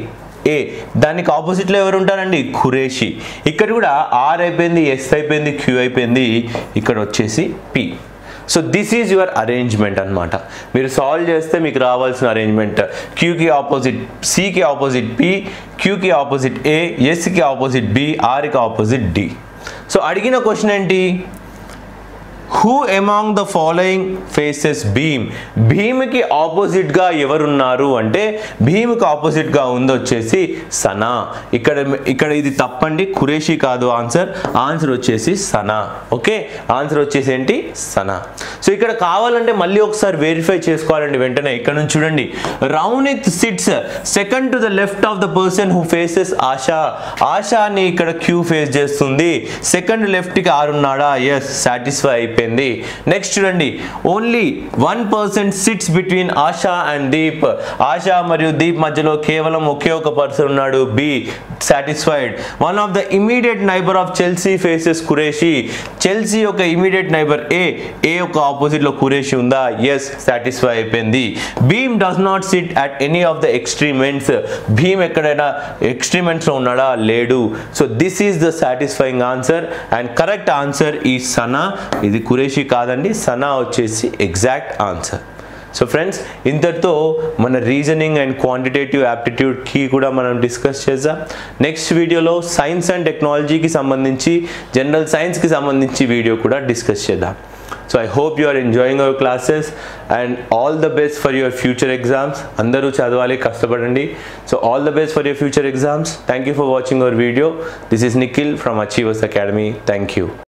ఏ దానికి ఆపోజిట్లో ఎవరు ఉంటారండి ఖురేషి ఇక్కడ కూడా ఆర్ అయిపోయింది ఎస్ అయిపోయింది క్యూ అయిపోయింది ఇక్కడ వచ్చేసి P so this is your arrangement అనమాట మీరు సాల్వ్ చేస్తే మీకు రావాల్సిన అరేంజ్మెంట్ క్యూకి ఆపోజిట్ సికి ఆపోజిట్ పి క్యూకి ఆపోజిట్ ఏ ఎస్కి ఆపోజిట్ బి ఆర్కి ఆపోజిట్ డి సో అడిగిన క్వశ్చన్ ఏంటి who among the following faces Bheem భీమ్కి ఆపోజిట్గా ఎవరున్నారు అంటే భీమ్కి ఆపోజిట్గా ఉంది వచ్చేసి సనా ఇక్కడ ఇక్కడ ఇది తప్పండి ఖురేషి కాదు ఆన్సర్ ఆన్సర్ వచ్చేసి సనా ఓకే ఆన్సర్ వచ్చేసి ఏంటి సనా సో ఇక్కడ కావాలంటే మళ్ళీ ఒకసారి వెరిఫై చేసుకోవాలండి వెంటనే ఇక్కడ నుంచి చూడండి Raunit sits second to the left of the person who faces Asha ఆశాని ఇక్కడ క్యూ ఫేస్ చేస్తుంది సెకండ్ లెఫ్ట్కి ఆరున్నాడా ఎస్ సాటిస్ఫై అయిపోయింది నెక్స్ట్ చూడండి only one person sits between Asha and Deep Asha మరియు దీప్ మధ్యలో కేవలం ఒకే ఒక పర్సన్ ఉన్నాడు B satisfied one of the immediate neighbour of Chelsea faces Qureshi Chelsea యొక్క ఇమీడియట్ నైబర్ ఏ ఏ యొక్క ఆపోజిట్ లో కురేషి ఉందా ఎస్ సాటిస్ఫై అయిపోయింది Bheem does not sit at any of the extreme ends Bheem ఎక్కడైనా ఎక్స్ట్రీమెంట్స్ లో ఉన్నాడా లేడు so this is the satisfying answer and correct answer ఈ సనా ఇది కురేషి కాదండి సనా వచ్చేసి ఎగ్జాక్ట్ ఆన్సర్ సో ఫ్రెండ్స్ ఇంతటితో మన reasoning and quantitative aptitude key కూడా మనం డిస్కస్ చేద్దాం నెక్స్ట్ వీడియోలో సైన్స్ అండ్ టెక్నాలజీకి సంబంధించి జనరల్ సైన్స్కి సంబంధించి వీడియో కూడా డిస్కస్ చేద్దాం so I hope you are enjoying our classes and all the best for your future exams అందరూ చదవాలి కష్టపడండి so all the best for your future exams thank you for watching our video this is Nikhil from Achievers Academy thank you